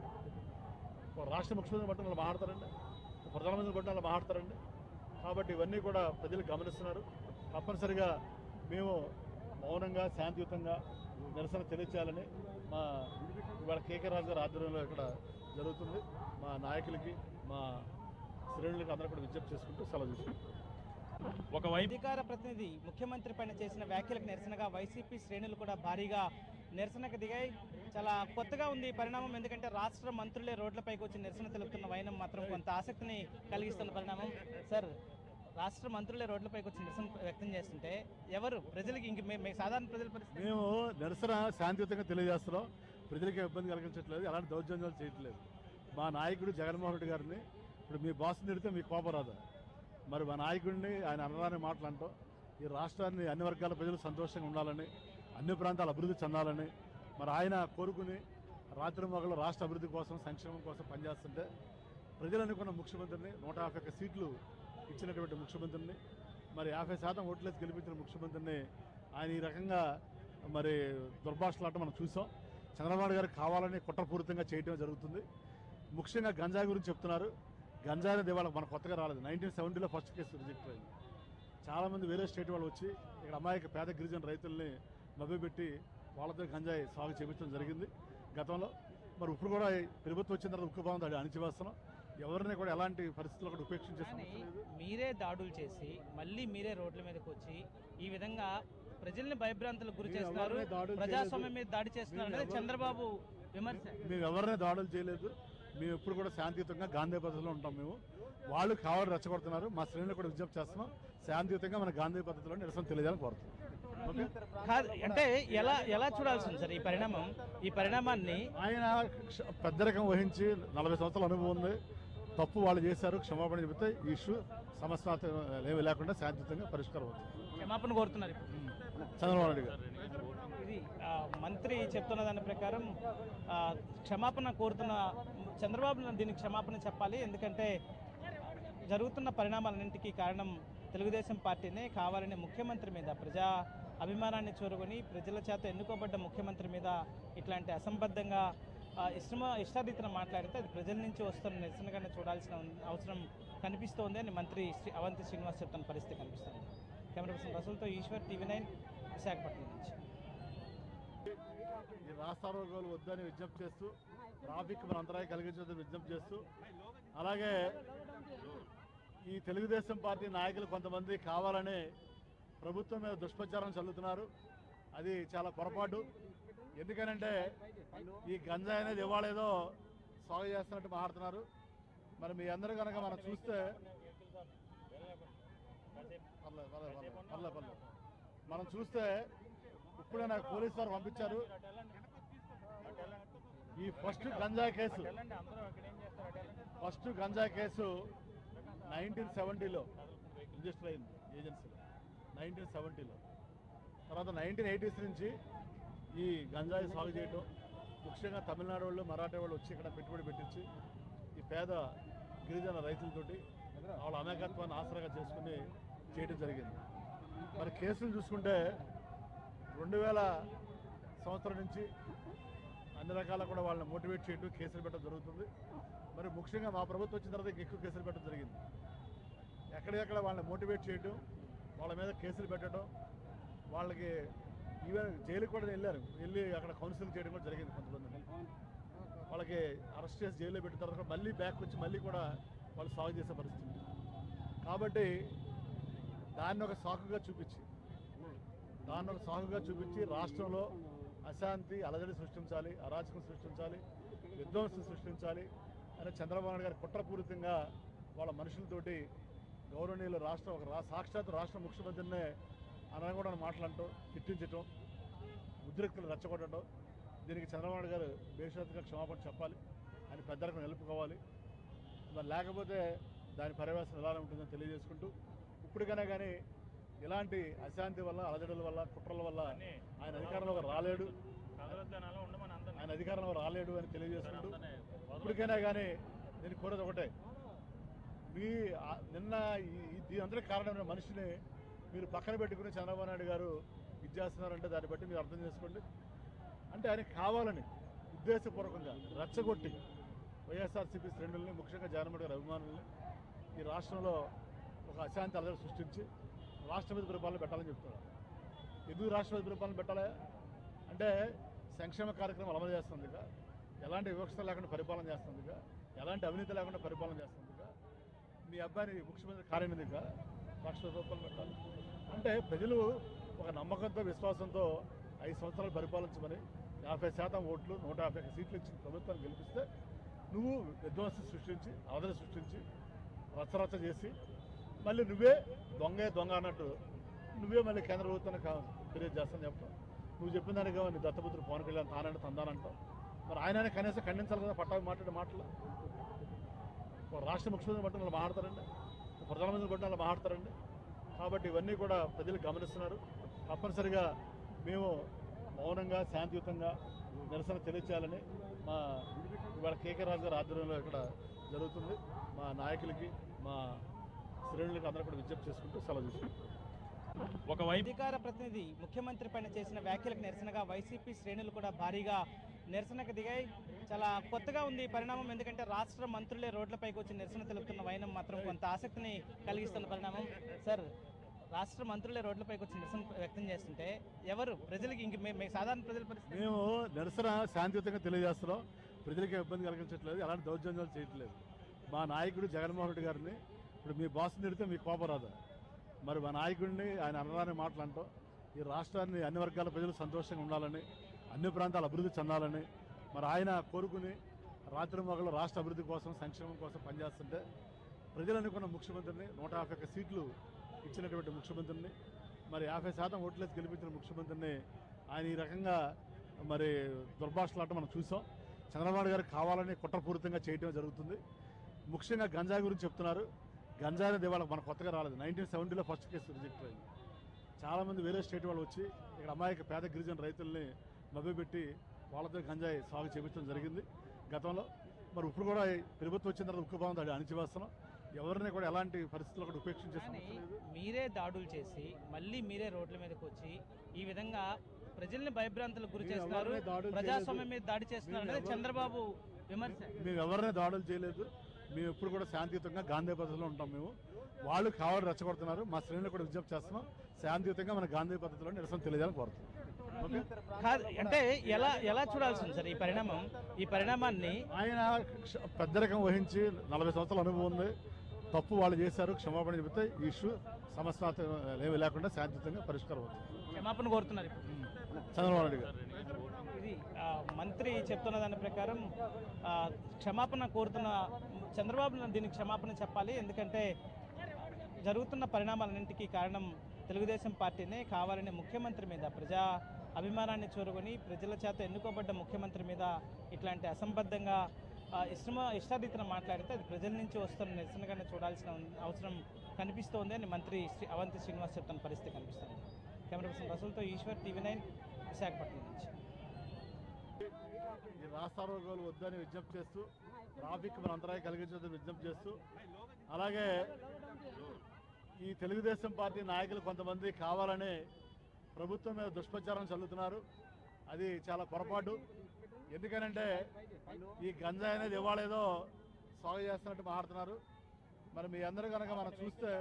ఒక రాష్ట్ర ముఖ్యమంత్రి బట్టి వాళ్ళు మాట్లాడతారండి ఒక ప్రధానమంత్రి బట్టి వాళ్ళు మాట్లాడతారండి కాబట్టి ఇవన్నీ కూడా ప్రజలు గమనిస్తున్నారు తప్పనిసరిగా మేము మౌనంగా శాంతియుతంగా నిరసన తెలియచేయాలని మా ఇవాళ కేకే రాజు గారి ఆధ్వర్యంలో ఇక్కడ జరుగుతుంది మా నాయకులకి మా శ్రేణులకి అందరూ కూడా విజ్ఞప్తి చేసుకుంటూ సెలవు తీసుకుంటాం ఒకవైపు అధికార ప్రతినిధి ముఖ్యమంత్రి పైన చేసిన వ్యాఖ్యలకు నిరసనగా వైసీపీ శ్రేణులు కూడా భారీగా నిరసనకు దిగాయి చాలా కొత్తగా ఉంది ఈ పరిణామం ఎందుకంటే రాష్ట్ర మంత్రులే రోడ్లపైకి వచ్చి నిరసన తెలుపుతున్న వైనం మాత్రం కొంత ఆసక్తిని కలిగిస్తున్న పరిణామం సార్ రాష్ట్ర మంత్రులే రోడ్లపైకి వచ్చి నిరసన వ్యక్తం చేస్తుంటే ఎవరు ప్రజలకి ఇంక మే- మే- సాధారణ ప్రజల పరిస్థితి మేము నిరసన శాంతియుతంగా తెలియజేస్తున్నాం ప్రజలకి ఇబ్బంది కలిగించట్లేదు ఎలాంటి దౌర్జన్యాలు చేయట్లేదు మా నాయకుడు జగన్మోహన్ రెడ్డి గారిని ఇప్పుడు మీ బాస్ తిడితే మీ కోపం రాదా మరి మా నాయకుడిని ఆయన అనరాని మాటలంటాం ఈ రాష్ట్రాన్ని అన్ని వర్గాల ప్రజలు సంతోషంగా ఉండాలని అన్ని ప్రాంతాలు అభివృద్ధి చెందాలని మరి ఆయన కోరుకుని రాత్రి మొగలు రాష్ట్ర అభివృద్ధి కోసం సంక్షేమం కోసం పనిచేస్తుంటే ప్రజలు అనుకున్న ముఖ్యమంత్రిని నూట యాభై ఒక్క సీట్లు ఇచ్చినటువంటి ముఖ్యమంత్రిని మరి యాభై శాతం ఓట్లేసి గెలిపించిన ముఖ్యమంత్రిని ఆయన ఈ రకంగా మరి దుర్భాషలాట మనం చూసాం చంద్రబాబు గారు కావాలని కుట్రపూరితంగా చేయడం జరుగుతుంది ముఖ్యంగా గంజాయి గురించి చెప్తున్నారు గంజాయి అనేది వాళ్ళకి మన కొత్తగా రాలేదు నైన్టీన్ సెవెంటీలో ఫస్ట్ కేసు రిజెక్ట్ అయింది చాలామంది వేరే స్టేట్ వాళ్ళు వచ్చి ఇక్కడ అమాయక పేద గిరిజన రైతుల్ని మభ్యపెట్టి వాళ్ళతో గంజాయి సాగు చేపించడం జరిగింది గతంలో మరి ఇప్పుడు కూడా ఈ ప్రభుత్వం వచ్చిన తర్వాత ఉక్కు బాగుంది అణిచివేస్తున్నాం ఎవరిని కూడా ఎలాంటి పరిస్థితుల్లో కూడా ఉపేక్షించే కానీ సమస్య లేదు మీరే దాడులు చేసి మళ్ళీ మీరే రోడ్ల మీదకి వచ్చి ఈ విధంగా ప్రజల్ని భయభ్రాంతులకు గురి మేము చేస్తున్నారు ఎవరిని దాడులు ప్రజాస్వామ్యం చేయలేదు. మీద దాడి చేస్తున్నారు మేము అనేది ఎవరు- చంద్రబాబు విమర్శ మేము ఎవరిని దాడులు చేయలేదు మేము ఎప్పుడు కూడా శాంతియుతంగా గాంధీ పద్ధతిలో ఉంటాం మేము వాళ్ళు కావాలి రెచ్చగొడుతున్నారు మా శ్రేణులు కూడా విజ్ఞప్తి చేస్తున్నాం శాంతియుతంగా మన గాంధీ పద్ధతిలో నిరసన తెలియజేయాలని కోరుతున్నాం ఓకే కాదు అంటే ఎలా ఎలా చూడాల్సింది సార్ ఈ పరిణామం ఈ పరిణామాన్ని ఆయన క్ష- పెద్దరికం వహించి నలభై సంవత్సరాల అనుభవం ఉంది తప్పు వాళ్ళు చేశారు క్షమాపణ చెబితే ఈ ఇష్యూ సమస్య ఏమి లేకుండా శాంతియుతంగా పరిష్కారం అవుతుంది క్షమాపణ కోరుతున్నారు ఇప్పుడు. చంద్రబాబు నాయుడు గారు ఇది ఆ, మంత్రి చెప్తున్న దాని ప్రకారం ఆ, క్షమాపణ కోరుతున్న చంద్రబాబు నాయుడు దీనికి క్షమాపణ చెప్పాలి ఎందుకంటే జరుగుతున్న పరిణామాలన్నింటికీ కారణం తెలుగుదేశం పార్టీనే కావాలని ముఖ్యమంత్రి మీద ప్రజా అభిమానాన్ని చూరుకొని ప్రజల చేత ఎన్నుకోబడ్డ ముఖ్యమంత్రి మీద ఇట్లాంటి అసంబద్ధంగా ఆ, ఇష్టమ ఇష్టారీతిన మాట్లాడితే అది ప్రజల నుంచి వస్తున్న నిరసనగానే చూడాల్సిన ఉన్- అవసరం కనిపిస్తోంది అని మంత్రి శ్రీ అవంతి శ్రీనివాస్ చెప్తున్న పరిస్థితి కనిపిస్తుంది కెమెరా పర్సన్ రసూల్తో ఈశ్వర్ టీవీ నైన్ విశాఖపట్నం నుంచి ఈ రాష్ట్ర రోగాలు వద్దని విజ్ఞప్తి చేస్తూ ట్రాఫిక్ మన అంతరాయం కలిగించదని విజ్ఞప్తి చేస్తూ అలాగే ఈ తెలుగుదేశం పార్టీ నాయకులు కొంతమంది కావాలని ప్రభుత్వం మీద దుష్ప్రచారం చల్లుతున్నారు అది చాలా పొరపాటు ఎందుకనంటే ఈ గంజాయి అనేది ఇవాళ ఏదో సాగు చేస్తున్నట్టు మాట్లాడుతున్నారు మరి మీ అందరూ కనుక మనం చూస్తే పర్లేదు, పర్లేదు, పర్లేదు, పర్లేదు, పర్లేదు. మనం చూస్తే ఇప్పుడే నాకు పోలీసు వారు పంపించారు ఈ first ganja case first ganja case nineteen సెవెంటీలో రిజిస్టర్ అయింది ఏజెన్సీలో నైన్టీన్ సెవెంటీలో తర్వాత నైన్టీన్ ఎయిటీస్ నుంచి ఈ గంజాయి సాగు చేయటం ముఖ్యంగా తమిళనాడు వాళ్ళు మరాఠా వాళ్ళు వచ్చి ఇక్కడ పెట్టుబడి పెట్టించి ఈ పేద గిరిజన రైతులతోటి వాళ్ళ అమాయకత్వాన్ని ఆసరాగా చేసుకుని చేయడం జరిగింది మరి కేసులు చూసుకుంటే రెండు వేల సంవత్సరం నుంచి అన్ని రకాల కూడా వాళ్ళని మోటివేట్ చేయడం కేసులు పెట్టడం జరుగుతుంది మరి ముఖ్యంగా మా ప్రభుత్వం వచ్చిన తర్వాత ఇంకా ఎక్కువ కేసులు పెట్టడం జరిగింది ఎక్కడెక్కడ వాళ్ళని మోటివేట్ చేయడం వాళ్ళ మీద కేసులు పెట్టడం వాళ్ళకి ఈవెన్ జైలుకి కూడా వెళ్ళారు వెళ్ళి అక్కడ కౌన్సిలింగ్ చేయడం కూడా జరిగింది కొంతమంది వాళ్ళకి అరెస్ట్ చేసి జైల్లో పెట్టిన తర్వాత కూడా మళ్ళీ బ్యాక్ వచ్చి మళ్ళీ కూడా వాళ్ళు సాగు చేసే పరిస్థితి ఉంది. కాబట్టి దాన్ని ఒక సాకుగా చూపించి దాన్ని ఒక సాకుగా చూపించి రాష్ట్రంలో అశాంతి అలజడి సృష్టించాలి అరాచకం సృష్టించాలి విధ్వంసం సృష్టించాలి అని చంద్రబాబు నాయుడు గారు కుట్రపూరితంగా వాళ్ళ మనుషులతోటి గౌరవనీయులు రాష్ట్రం ఒక రా సాక్షాత్ రాష్ట్ర ముఖ్యమంత్రినే అనకూడని మాట్లాడటం తిట్టించటం ఉద్రిక్తులు రెచ్చగొట్టడం దీనికి చంద్రబాబు నాయుడు గారు బేషరతుగా క్షమాపణ చెప్పాలి ఆయన పెద్దలకు నిలుపుకోవాలి మరి లేకపోతే దాని పర్యవేశం ఎలా ఉంటుందని తెలియజేసుకుంటూ ఇప్పటికైనా కానీ ఇలాంటి అశాంతి వల్ల అలజడుల వల్ల కుట్రల వల్ల ఆయన అధికారంలోకి రాలేడు కదలొద్దనాలో ఉండమని అందరినీ. ఆయన అధికారంలో రాలేడు అని తెలియజేసుకుంటూ ఇప్పటికైనా కానీ నేను కోరేది ఒకటే మీ ఆ- నిన్న ఈ- ఈ- దీని అందరికీ కారణమైన మనిషిని మీరు పక్కన పెట్టుకుని చంద్రబాబు నాయుడు గారు ఇది చేస్తున్నారంటే దాన్ని బట్టి మీరు అర్థం చేసుకోండి అంటే ఆయన కావాలని ఉద్దేశపూర్వకంగా రెచ్చగొట్టి వైఎస్ఆర్సీపీ శ్రేణుల్ని ముఖ్యంగా జగన్మోహన్ గారి అభిమానుల్ని ఈ రాష్ట్రంలో ఒక అశాంతి అలజడి సృష్టించి రాష్ట్రపతి పరిపాలన పెట్టాలని చెప్తున్నారు ఎందుకు రాష్ట్రపతి పరిపాలన పెట్టాలా అంటే సంక్షేమ కార్యక్రమాలు అమలు చేస్తుందిగా ఎలాంటి వివక్షత లేకుండా పరిపాలన చేస్తుందిగా ఎలాంటి అవినీతి లేకుండా పరిపాలన చేస్తుందిగా మీ అబ్బాయిని ముఖ్యమంత్రి కార్యనిధిగా రాష్ట్ర రూపాయలు పెట్టాలి అంటే ప్రజలు ఒక నమ్మకంతో విశ్వాసంతో ఐదు సంవత్సరాలు పరిపాలించమని యాభై శాతం ఓట్లు నూట యాభై ఒక్క సీట్లు ఇచ్చిన ప్రభుత్వాన్ని గెలిపిస్తే నువ్వు విధ్వంసం సృష్టించి అవధన సృష్టించి రచ్చరచ్చ చేసి మళ్ళీ నువ్వే దొంగే దొంగ అన్నట్టు నువ్వే మళ్ళీ కేంద్ర ప్రభుత్వానికి కా- ఫిర్యాదు చేస్తాను చెప్తావు నువ్వు చెప్పిన దానికి నీ దత్తపుత్రుడు పవన్ కళ్యాణ్ తానంటే తందానంటావు మరి ఆయన కనీసం ఖండించాలి కదా పట్టాభి మాట్లాడే మాటలు ఒక రాష్ట్ర ముఖ్యమంత్రి బట్టి వాళ్ళు మాట్లాడతారండి ఒక ప్రధానమంత్రి బట్టి వాళ్ళు మాట్లాడతారండి కాబట్టి ఇవన్నీ కూడా ప్రజలు గమనిస్తున్నారు తప్పనిసరిగా మేము మౌనంగా శాంతియుతంగా నిరసన తెలియచేయాలని మా ఇవాళ కేకే రాజు గారి ఆధ్వర్యంలో ఇక్కడ జరుగుతుంది మా నాయకులకి మా శ్రేణులకి అందరూ కూడా విజ్ఞప్తి చేసుకుంటూ సెలవు తీసుకుంటాం ఒకవైపు అధికార ప్రతినిధి ముఖ్యమంత్రి పైన చేసిన వ్యాఖ్యలకు నిరసనగా వైసీపీ శ్రేణులు కూడా భారీగా నిరసనకు దిగాయి చాలా కొత్తగా ఉంది ఈ పరిణామం ఎందుకంటే రాష్ట్ర మంత్రులే రోడ్లపైకి వచ్చి నిరసన తెలుపుతున్న వైనం మాత్రం కొంత ఆసక్తిని కలిగిస్తున్న పరిణామం సార్ రాష్ట్ర మంత్రులే రోడ్లపైకి వచ్చి నిరసన వ్యక్తం చేస్తుంటే ఎవరు ప్రజలకి ఇంక మే- మే- సాధారణ ప్రజల పరిస్థితి మేము నిరసన శాంతియుతంగా తెలియజేస్తున్నాం ప్రజలకి ఇబ్బంది కలిగించట్లేదు ఎలాంటి దౌర్జన్యాలు చేయట్లేదు మా నాయకుడు జగన్మోహన్ రెడ్డి గారిని ఇప్పుడు మీ బాస్ తిడితే మీ కోపం రాదు మరి మా నాయకుడిని ఆయన అనరాని మాటలు అంటాం ఈ రాష్ట్రాన్ని అన్ని వర్గాల ప్రజలు సంతోషంగా ఉండాలని అన్ని ప్రాంతాలు అభివృద్ధి చెందాలని మరి ఆయన కోరుకుని రాత్రి మొగలు రాష్ట్ర అభివృద్ధి కోసం సంక్షేమం కోసం పనిచేస్తుంటే ప్రజలు అనుకున్న ముఖ్యమంత్రిని నూట యాభై ఒక్క సీట్లు ఇచ్చినటువంటి ముఖ్యమంత్రిని మరి యాభై శాతం ఓట్లేసి గెలిపించిన ముఖ్యమంత్రిని ఆయన ఈ రకంగా మరి దుర్భాషలాట మనం చూసాం చంద్రబాబు గారు కావాలని కుట్రపూరితంగా చేయటం జరుగుతుంది ముఖ్యంగా గంజాయి గురించి చెప్తున్నారు గంజాయి అనేది ఇవాళ మన కొత్తగా రాలేదు నైన్టీన్ సెవెంటీలో ఫస్ట్ కేసు రిజెక్ట్ అయింది చాలామంది వేరే స్టేట్ వాళ్ళు వచ్చి ఇక్కడ అమాయక పేద గిరిజన రైతుల్ని మభ్యపెట్టి వాళ్ళతో గంజాయి సాగు చేపించడం జరిగింది గతంలో మరి ఇప్పుడు కూడా ఈ ప్రభుత్వం వచ్చిన తర్వాత ఉక్కు బాగుంది అణిచివేస్తున్నాం ఎవరిని కూడా ఎలాంటి పరిస్థితుల్లో కూడా ఉపేక్షించే కానీ సమస్య లేదు మీరే దాడులు చేసి మళ్ళీ మీరే రోడ్ల మీదకి వచ్చి ఈ విధంగా ప్రజల్ని భయభ్రాంతులకు గురి మేము చేస్తున్నారు ఎవరిని దాడులు ప్రజాస్వామ్యం మీద దాడి చేస్తున్నారు మేము అనేది ఎవరు- చంద్రబాబు విమర్శ మేము ఎవరిని దాడులు చేయలేదు మేము ఎప్పుడు కూడా శాంతియుతంగా గాంధీ పద్ధతిలో ఉంటాం మేము వాళ్ళు కావాలి రెచ్చగొడుతున్నారు మా శ్రేణులు కూడా విజ్ఞప్తి చేస్తున్నాం శాంతియుతంగా మన గాంధీ పద్ధతిలో నిరసన తెలియజేయాలని కోరుతున్నాం ఓకే కాదు అంటే ఎలా ఎలా చూడాల్సి ఉంది సార్ ఈ పరిణామం ఈ పరిణామాన్ని ఆయన క్ష- పెద్దరికం వహించి నలభై సంవత్సరాల అనుభవం ఉంది తప్పు వాళ్ళు చేశారు క్షమాపణ చెబితే ఈ ఇష్యూ సమస్య ఏమి లేకుండా శాంతియుతంగా పరిష్కారం అవుతుంది క్షమాపణ కోరుతున్నారు ఇప్పుడు చంద్రబాబు నాయుడు గారు ఇది ఆ, మంత్రి చెప్తున్న దాని ప్రకారం ఆ, క్షమాపణ కోరుతున్న చంద్రబాబు దీనికి క్షమాపణ చెప్పాలి ఎందుకంటే జరుగుతున్న పరిణామాలన్నింటికీ కారణం తెలుగుదేశం పార్టీనే కావాలని ముఖ్యమంత్రి మీద ప్రజా అభిమానాన్ని చూరుకొని ప్రజల చేత ఎన్నుకోబడ్డ ముఖ్యమంత్రి మీద ఇట్లాంటి అసంబద్ధంగా ఆ, ఇష్టమ ఇష్టారీతిన మాట్లాడితే అది ప్రజల నుంచి వస్తున్న నిరసనగానే చూడాల్సిన అవసరం కనిపిస్తోంది అని మంత్రి శ్రీ అవంతి శ్రీనివాస్ చెప్తున్న పరిస్థితి కనిపిస్తుంది కెమెరా పర్సన్ రసూల్తో ఈశ్వర్ టీవీ నైన్ విశాఖపట్నం నుంచి ఈ రాష్ట్ర రోగాలు వద్దని విజ్ఞప్తి చేస్తూ ట్రాఫిక్ మన అంతరాయం కలిగించదని విజ్ఞప్తి చేస్తూ అలాగే ఈ తెలుగుదేశం పార్టీ నాయకులు కొంతమంది కావాలని ప్రభుత్వం మీద దుష్ప్రచారం చల్లుతున్నారు అది చాలా పొరపాటు ఎందుకనంటే ఈ గంజాయి అనేది ఇవాళ ఏదో సాగు చేస్తున్నట్టు మాట్లాడుతున్నారు మరి మీ అందరూ కనుక మనం చూస్తే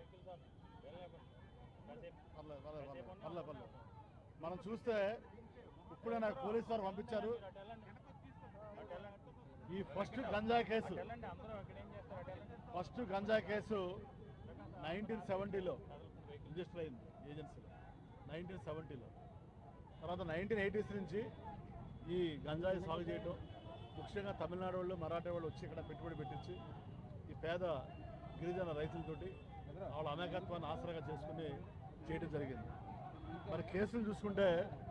పర్లేదు పర్లేదు పర్లేదు పర్లేదు పర్లేదు మనం చూస్తే ఇప్పుడే నాకు పోలీసు వారు పంపించారు ఈ first ganja case first ganja case nineteen సెవెంటీలో రిజిస్టర్ అయింది ఏజెన్సీలో నైన్టీన్ సెవెంటీలో తర్వాత నైన్టీన్ ఎయిటీస్ నుంచి ఈ గంజాయి సాగు చేయటం ముఖ్యంగా తమిళనాడు వాళ్ళు మరాఠా వాళ్ళు వచ్చి ఇక్కడ పెట్టుబడి పెట్టించి ఈ పేద గిరిజన రైతులతోటి వాళ్ళ అమాయకత్వాన్ని ఆసరాగా చేసుకుని చేయడం జరిగింది మరి కేసులు చూసుకుంటే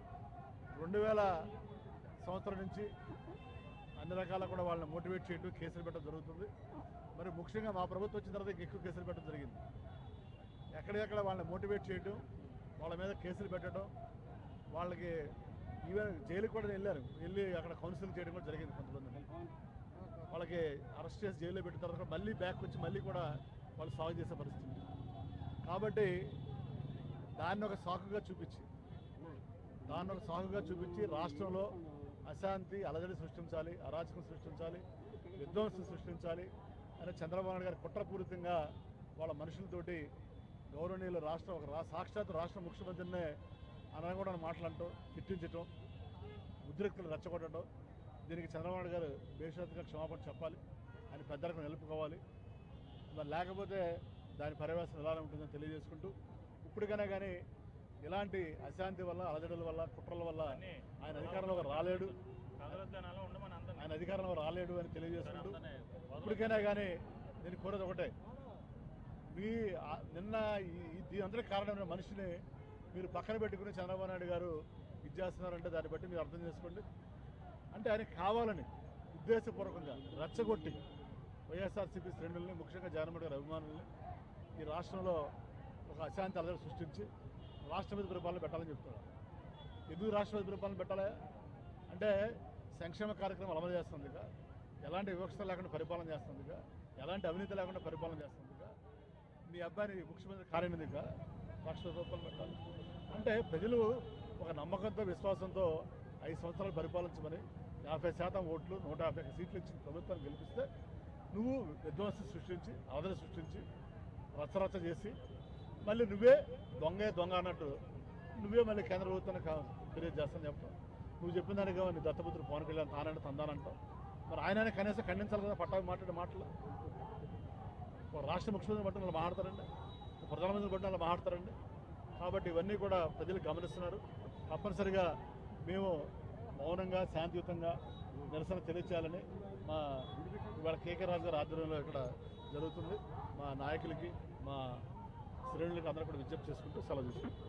రెండు వేల సంవత్సరం నుంచి అన్ని రకాల కూడా వాళ్ళని మోటివేట్ చేయడం కేసులు పెట్టడం జరుగుతుంది మరి ముఖ్యంగా మా ప్రభుత్వం వచ్చిన తర్వాత ఇంకా ఎక్కువ కేసులు పెట్టడం జరిగింది ఎక్కడెక్కడ వాళ్ళని మోటివేట్ చేయడం వాళ్ళ మీద కేసులు పెట్టడం వాళ్ళకి ఈవెన్ జైలుకి కూడా వెళ్ళారు వెళ్ళి అక్కడ కౌన్సిలింగ్ చేయడం కూడా జరిగింది కొంతమంది వాళ్ళకి అరెస్ట్ చేసి జైల్లో పెట్టిన తర్వాత కూడా మళ్ళీ బ్యాక్ వచ్చి మళ్ళీ కూడా వాళ్ళు సాగు చేసే పరిస్థితి ఉంది. కాబట్టి దాన్ని ఒక సాకుగా చూపించి దాన్ని ఒక సాకుగా చూపించి రాష్ట్రంలో అశాంతి అలజడి సృష్టించాలి అరాచకం సృష్టించాలి విధ్వంసం సృష్టించాలి అని చంద్రబాబు నాయుడు గారు కుట్రపూరితంగా వాళ్ళ మనుషులతోటి గౌరవనీయులు రాష్ట్రం ఒక రా సాక్షాత్ రాష్ట్ర ముఖ్యమంత్రినే అనకూడని మాట్లాడటం తిట్టించటం ఉద్రిక్తులు రెచ్చగొట్టడం దీనికి చంద్రబాబు నాయుడు గారు బేషరతుగా క్షమాపణ చెప్పాలి ఆయన పెద్దలకు నిలుపుకోవాలి మరి లేకపోతే దాని పర్యవేశం ఎలా ఉంటుందని తెలియజేసుకుంటూ ఇప్పటికైనా కానీ ఇలాంటి అశాంతి వల్ల అలజడుల వల్ల కుట్రల వల్ల ఆయన అధికారంలోకి రాలేడు కదలొద్దనాలో ఉండమని అందరినీ ఆయన అధికారంలో రాలేడు అని తెలియజేసుకుంటూ అందరినీ వదలొద్దు. ఇప్పటికైనా కానీ నేను కోరేది ఒకటే మీ ఆ- నిన్న ఈ- ఈ- దీని అందరికీ కారణమైన మనిషిని మీరు పక్కన పెట్టుకుని చంద్రబాబు నాయుడు గారు ఇది చేస్తున్నారంటే దాన్ని బట్టి మీరు అర్థం చేసుకోండి అంటే ఆయన కావాలని ఉద్దేశపూర్వకంగా రెచ్చగొట్టి వైఎస్ఆర్సీపీ శ్రేణుల్ని ముఖ్యంగా జగన్మోహన్ గారి అభిమానుల్ని ఈ రాష్ట్రంలో ఒక అశాంతి అలజడి సృష్టించి రాష్ట్రపతి పరిపాలన పెట్టాలని చెప్తున్నారు ఎందుకు రాష్ట్రపతి పరిపాలన పెట్టాలి అంటే సంక్షేమ కార్యక్రమాలు అమలు చేస్తుందిగా ఎలాంటి వివక్షత లేకుండా పరిపాలన చేస్తుందిగా ఎలాంటి అవినీతి లేకుండా పరిపాలన చేస్తుందిగా మీ అబ్బాయిని ముఖ్యమంత్రి కార్యనిధిగా లక్ష రూపాయలు పెట్టాలి అంటే ప్రజలు ఒక నమ్మకంతో విశ్వాసంతో ఐదు సంవత్సరాలు పరిపాలించమని యాభై శాతం ఓట్లు నూట యాభై ఒక్క సీట్లు ఇచ్చి ప్రభుత్వాన్ని గెలిపిస్తే నువ్వు విధ్వంసం సృష్టించి అవధన సృష్టించి రచ్చరచ్చ చేసి మళ్ళీ నువ్వే దొంగే దొంగ అన్నట్టు నువ్వే మళ్ళీ కేంద్ర ప్రభుత్వాన్ని కా- ఫిర్యాదు చేస్తాను చెప్తావు నువ్వు చెప్పిన దానికి నీ దత్తపుత్రుడు పవన్ కళ్యాణ్ తానంటే తందానంటావు మరి ఆయన కనీసం ఖండించాలి కదా పట్టావి మాట్లాడే మాటలు ఒక రాష్ట్ర ముఖ్యమంత్రి బట్టి వాళ్ళు మాట్లాడతారండి ఒక ప్రధానమంత్రి బట్టి వాళ్ళు మాట్లాడతారండి కాబట్టి ఇవన్నీ కూడా ప్రజలు గమనిస్తున్నారు తప్పనిసరిగా మేము మౌనంగా శాంతియుతంగా నిరసన తెలియచేయాలని మా ఇవాళ కేకే రాజు గారి ఆధ్వర్యంలో ఇక్కడ జరుగుతుంది మా నాయకులకి మా శ్రేణులకు అందరూ కూడా విజ్ఞప్తి చేసుకుంటూ సెలవు తీసుకుంటాం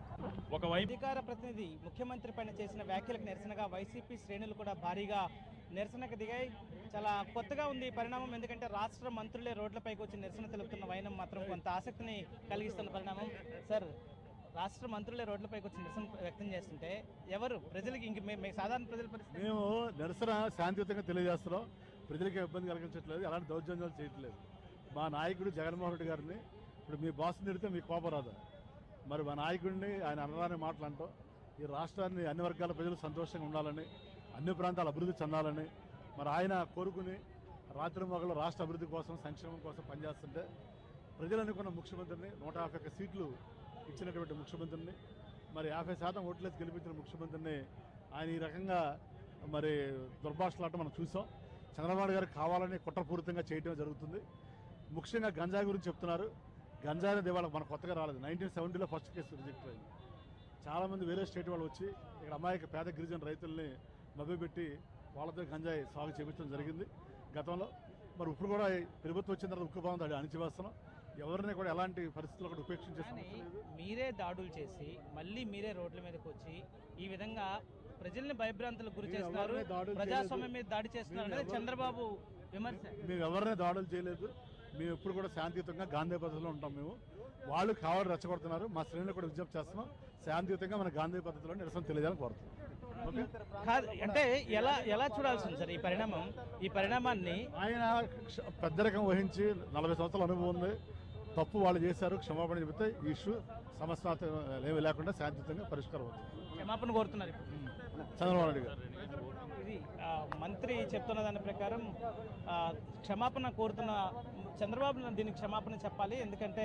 ఒకవైపు అధికార ప్రతినిధి ముఖ్యమంత్రి పైన చేసిన వ్యాఖ్యలకు నిరసనగా వైసీపీ శ్రేణులు కూడా భారీగా నిరసనకు దిగాయి చాలా కొత్తగా ఉంది ఈ పరిణామం ఎందుకంటే రాష్ట్ర మంత్రులే రోడ్లపైకి వచ్చి నిరసన తెలుపుతున్న వైనం మాత్రం కొంత ఆసక్తిని కలిగిస్తున్న పరిణామం సార్ రాష్ట్ర మంత్రులే రోడ్లపైకి వచ్చి నిరసన వ్యక్తం చేస్తుంటే ఎవరు ప్రజలకి ఇంక మే- మే- సాధారణ ప్రజల పరిస్థితి మేము నిరసన శాంతియుతంగా తెలియజేస్తున్నాం ప్రజలకి ఇబ్బంది కలిగించట్లేదు ఎలాంటి దౌర్జన్యాలు చేయట్లేదు మా నాయకుడు జగన్మోహన్ రెడ్డి గారిని ఇప్పుడు మీ బాస్ తిడితే మీ కోపం రాదా మరి మా నాయకుడిని ఆయన అనరాని మాటలంటాం ఈ రాష్ట్రాన్ని అన్ని వర్గాల ప్రజలు సంతోషంగా ఉండాలని అన్ని ప్రాంతాలు అభివృద్ధి చెందాలని మరి ఆయన కోరుకుని రాత్రి మొగలు రాష్ట్ర అభివృద్ధి కోసం సంక్షేమం కోసం పనిచేస్తుంటే ప్రజలు అనుకున్న ముఖ్యమంత్రిని నూట యాభై ఒక్క సీట్లు ఇచ్చినటువంటి ముఖ్యమంత్రిని మరి యాభై శాతం ఓట్లేసి గెలిపించిన ముఖ్యమంత్రిని ఆయన ఈ రకంగా మరి దుర్భాషలాట మనం చూసాం చంద్రబాబు గారు కావాలని కుట్రపూరితంగా చేయటం జరుగుతుంది ముఖ్యంగా గంజాయి గురించి చెప్తున్నారు గంజాయి అనేది ఇవాళ మన కొత్తగా రాలేదు నైన్టీన్ సెవెంటీలో ఫస్ట్ కేసు రిజెక్ట్ అయింది చాలామంది వేరే స్టేట్ వాళ్ళు వచ్చి ఇక్కడ అమాయక పేద గిరిజన రైతుల్ని మభ్యపెట్టి వాళ్ళతో గంజాయి సాగు చేపించడం జరిగింది గతంలో మరి ఇప్పుడు కూడా ఈ ప్రభుత్వం వచ్చిన తర్వాత ఉక్కు బాగుంది అణిచివేస్తున్నాం ఎవరిని కూడా ఎలాంటి పరిస్థితుల్లో కూడా ఉపేక్షించే కానీ సమస్య లేదు మీరే దాడులు చేసి మళ్ళీ మీరే రోడ్ల మీదకి వచ్చి ఈ విధంగా ప్రజల్ని భయభ్రాంతులకు గురి మీరు చేస్తున్నారు ఎవరిని దాడులు ప్రజాస్వామ్యం మీద దాడి చేస్తున్నారు మీరు అనేది ఎవరు- చంద్రబాబు విమర్శ మేము ఎవరిని దాడులు చేయలేదు మేము ఎప్పుడు కూడా శాంతియుతంగా గాంధీ పద్ధతిలో ఉంటాం మేము వాళ్ళు కావాలి రెచ్చగొడుతున్నారు మా శ్రేణులు కూడా విజ్ఞప్తి చేస్తున్నాం శాంతియుతంగా మన గాంధీ పద్ధతిలో నిరసన తెలియజేయాలని కోరుతున్నాం ఓకే కాదు అంటే ఎలా ఎలా చూడాల్సి ఉంది సార్ ఈ పరిణామం ఈ పరిణామాన్ని ఆయన క్ష- పెద్దరికం వహించి నలభై సంవత్సరాల అనుభవం ఉంది తప్పు వాళ్ళు చేశారు క్షమాపణ చెబితే ఈ ఇష్యూ సమస్య ఏమీ లేకుండా శాంతియుతంగా పరిష్కారం అవుతుంది క్షమాపణ కోరుతున్నారు ఇప్పుడు చంద్రబాబు నాయుడు గారు ఇది ఆ, మంత్రి చెప్తున్న దాని ప్రకారం ఆ, క్షమాపణ కోరుతున్న చంద్రబాబు నాయుడు దీనికి క్షమాపణ చెప్పాలి ఎందుకంటే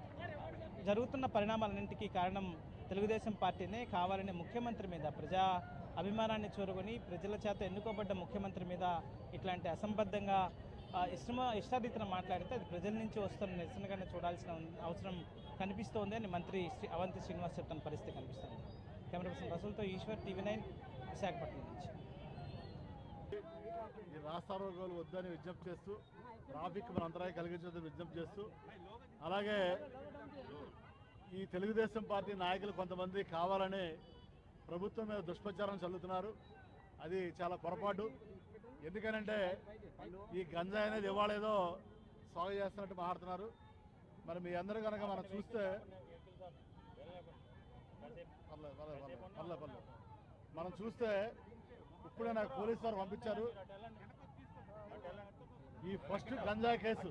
జరుగుతున్న పరిణామాలన్నింటికీ కారణం తెలుగుదేశం పార్టీనే కావాలని ముఖ్యమంత్రి మీద ప్రజా అభిమానాన్ని చూరుకొని ప్రజల చేత ఎన్నుకోబడ్డ ముఖ్యమంత్రి మీద ఇట్లాంటి అసంబద్ధంగా ఆ, ఇష్టమ ఇష్టారీతిన మాట్లాడితే అది ప్రజల నుంచి వస్తున్న నిరసనగానే చూడాల్సిన అవసరం కనిపిస్తోంది అని మంత్రి శ్రీ అవంతి శ్రీనివాస్ చెప్తున్న పరిస్థితి కనిపిస్తుంది కెమెరా పర్సన్ రసూల్తో ఈశ్వర్ టీవీ నైన్ విశాఖపట్నం నుంచి ఈ రాస్తారోగాలు వద్దని విజ్ఞప్తి చేస్తూ ట్రాఫిక్ మన అంతరాయం కలిగించదని విజ్ఞప్తి చేస్తూ అలాగే ఈ తెలుగుదేశం పార్టీ నాయకులు కొంతమంది కావాలని ప్రభుత్వం మీద దుష్ప్రచారం చల్లుతున్నారు అది చాలా పొరపాటు ఎందుకనంటే ఈ గంజాయి అనేది ఇవాళ ఏదో సాగు చేస్తున్నట్టు మాట్లాడుతున్నారు మరి మీ అందరూ కనుక మనం చూస్తే పర్లేదు, పర్లేదు, పర్లేదు, పర్లేదు, పర్లేదు. మనం చూస్తే ఇప్పుడే నాకు పోలీసు వారు పంపించారు ఈ ఫస్ట్ గంజాయి కేసు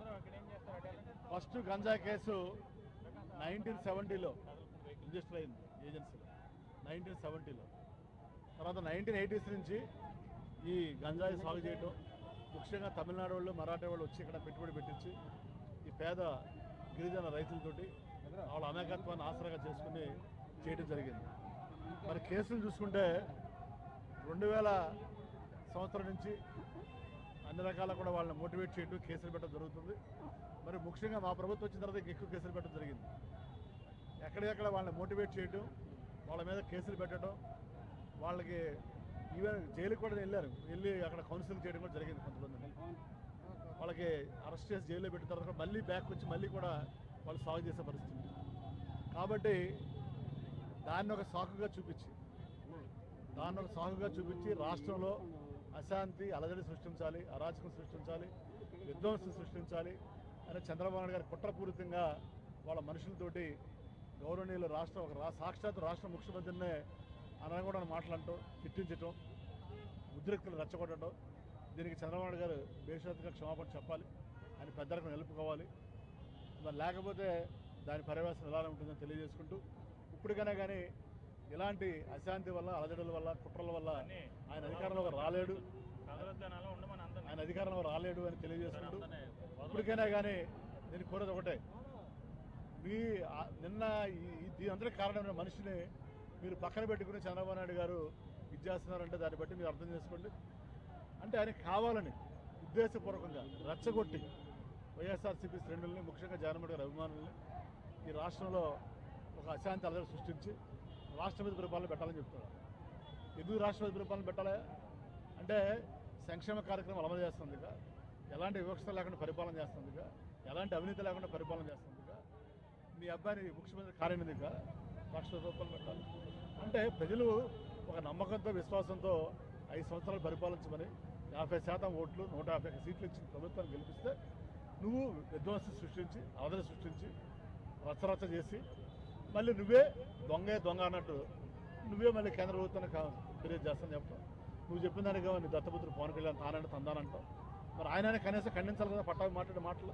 ఫస్ట్ గంజాయి కేసు నైన్టీన్ సెవెంటీలో రిజిస్టర్ అయింది ఏజెన్సీలో నైన్టీన్ సెవెంటీలో తర్వాత నైన్టీన్ ఎయిటీస్ నుంచి ఈ గంజాయి సాగు చేయటం ముఖ్యంగా తమిళనాడు వాళ్ళు మరాఠా వాళ్ళు వచ్చి ఇక్కడ పెట్టుబడి పెట్టించి ఈ పేద గిరిజన రైతులతోటి వాళ్ళ అమాయకత్వాన్ని ఆసరాగా చేసుకుని చేయడం జరిగింది మరి కేసులు చూసుకుంటే రెండు వేల సంవత్సరం నుంచి అన్ని రకాల కూడా వాళ్ళని మోటివేట్ చేయడం కేసులు పెట్టడం జరుగుతుంది మరి ముఖ్యంగా మా ప్రభుత్వం వచ్చిన తర్వాత ఇంకా ఎక్కువ కేసులు పెట్టడం జరిగింది ఎక్కడెక్కడ వాళ్ళని మోటివేట్ చేయడం వాళ్ళ మీద కేసులు పెట్టడం వాళ్ళకి ఈవెన్ జైలుకి కూడా వెళ్ళారు వెళ్ళి అక్కడ కౌన్సిలింగ్ చేయడం కూడా జరిగింది కొంతమంది వాళ్ళకి అరెస్ట్ చేసి జైల్లో పెట్టిన తర్వాత కూడా మళ్ళీ బ్యాక్ వచ్చి మళ్ళీ కూడా వాళ్ళు సాగు చేసే పరిస్థితి ఉంది. కాబట్టి దాన్ని ఒక సాకుగా చూపించి దాన్ని ఒక సాకుగా చూపించి రాష్ట్రంలో అశాంతి అలజడి సృష్టించాలి అరాచకం సృష్టించాలి విధ్వంసం సృష్టించాలి అని చంద్రబాబు నాయుడు గారు కుట్రపూరితంగా వాళ్ళ మనుషులతోటి గౌరవనీయులు రాష్ట్రం ఒక రా సాక్షాత్ రాష్ట్ర ముఖ్యమంత్రినే అనకూడని మాట్లాడటం తిట్టించటం ఉద్రిక్తులు రెచ్చగొట్టడం దీనికి చంద్రబాబు నాయుడు గారు బేషరతుగా క్షమాపణ చెప్పాలి ఆయన పెద్దలకు నిలుపుకోవాలి మరి లేకపోతే దాని పర్యవేశం ఎలా ఉంటుందని తెలియజేసుకుంటూ ఇప్పటికైనా కానీ ఇలాంటి అశాంతి వల్ల అలజడుల వల్ల కుట్రల వల్ల ఆయన అధికారంలోకి రాలేడు కదలొద్దనాలో ఉండమని అందరినీ ఆయన అధికారంలో రాలేడు అని తెలియజేసుకుంటూ ఇప్పటికైనా కానీ నేను కోరేది ఒకటే మీ ఆ- నిన్న ఈ- ఈ దీని అందరికీ కారణమైన మనిషిని మీరు పక్కన పెట్టుకుని చంద్రబాబు నాయుడు గారు ఇది చేస్తున్నారంటే దాన్ని బట్టి మీరు అర్థం చేసుకోండి అంటే ఆయన కావాలని ఉద్దేశపూర్వకంగా రెచ్చగొట్టి వైఎస్ఆర్సీపీ శ్రేణుల్ని ముఖ్యంగా జగన్మోహన్ గారి అభిమానుల్ని ఈ రాష్ట్రంలో ఒక అశాంతి అలజడి సృష్టించి రాష్ట్రపతి పరిపాలన పెట్టాలని చెప్తున్నారు ఎందుకు రాష్ట్రపతి పరిపాలన పెట్టాలి అంటే సంక్షేమ కార్యక్రమాలు అమలు చేస్తుందిగా ఎలాంటి వివక్షత లేకుండా పరిపాలన చేస్తుందిగా ఎలాంటి అవినీతి లేకుండా పరిపాలన చేస్తుందిగా మీ అబ్బాయిని ముఖ్యమంత్రి కార్యనిధిక లక్ష రూపాయలు పెట్టాలి అంటే ప్రజలు ఒక నమ్మకంతో విశ్వాసంతో ఐదు సంవత్సరాలు పరిపాలించమని యాభై శాతం ఓట్లు నూట యాభై ఒక్క సీట్లు ఇచ్చిన ప్రభుత్వాన్ని గెలిపిస్తే నువ్వు విధ్వంసం సృష్టించి అవధన సృష్టించి రచ్చరచ్చ చేసి మళ్ళీ నువ్వే దొంగే దొంగ అన్నట్టు నువ్వే మళ్ళీ కేంద్ర ప్రభుత్వానికి కా- ఫిర్యాదు చేస్తాను చెప్తావు నువ్వు చెప్పిన దానిగా నీ దత్తపుత్రుడు పవన్ కళ్యాణ్ తానంటే తందానంటావు మరి ఆయననే కనీసం ఖండించాలి కదా పట్టాభి మాట్లాడే మాటలు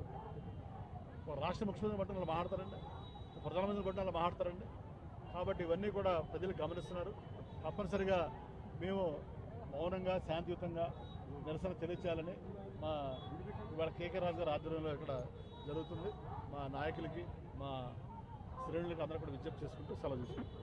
ఒక రాష్ట్ర ముఖ్యమంత్రి బట్టి వాళ్ళు మాట్లాడతారండి ఒక ప్రధానమంత్రి బట్టి వాళ్ళు మాట్లాడతారండి కాబట్టి ఇవన్నీ కూడా ప్రజలు గమనిస్తున్నారు తప్పనిసరిగా మేము మౌనంగా శాంతియుతంగా నిరసన తెలియచేయాలని మా ఇవాళ కేకే రాజు గారి ఆధ్వర్యంలో ఇక్కడ జరుగుతుంది మా నాయకులకి మా శ్రేణులకి అందరూ కూడా విజ్ఞప్తి చేసుకుంటూ సెలవు తీసుకుంటాం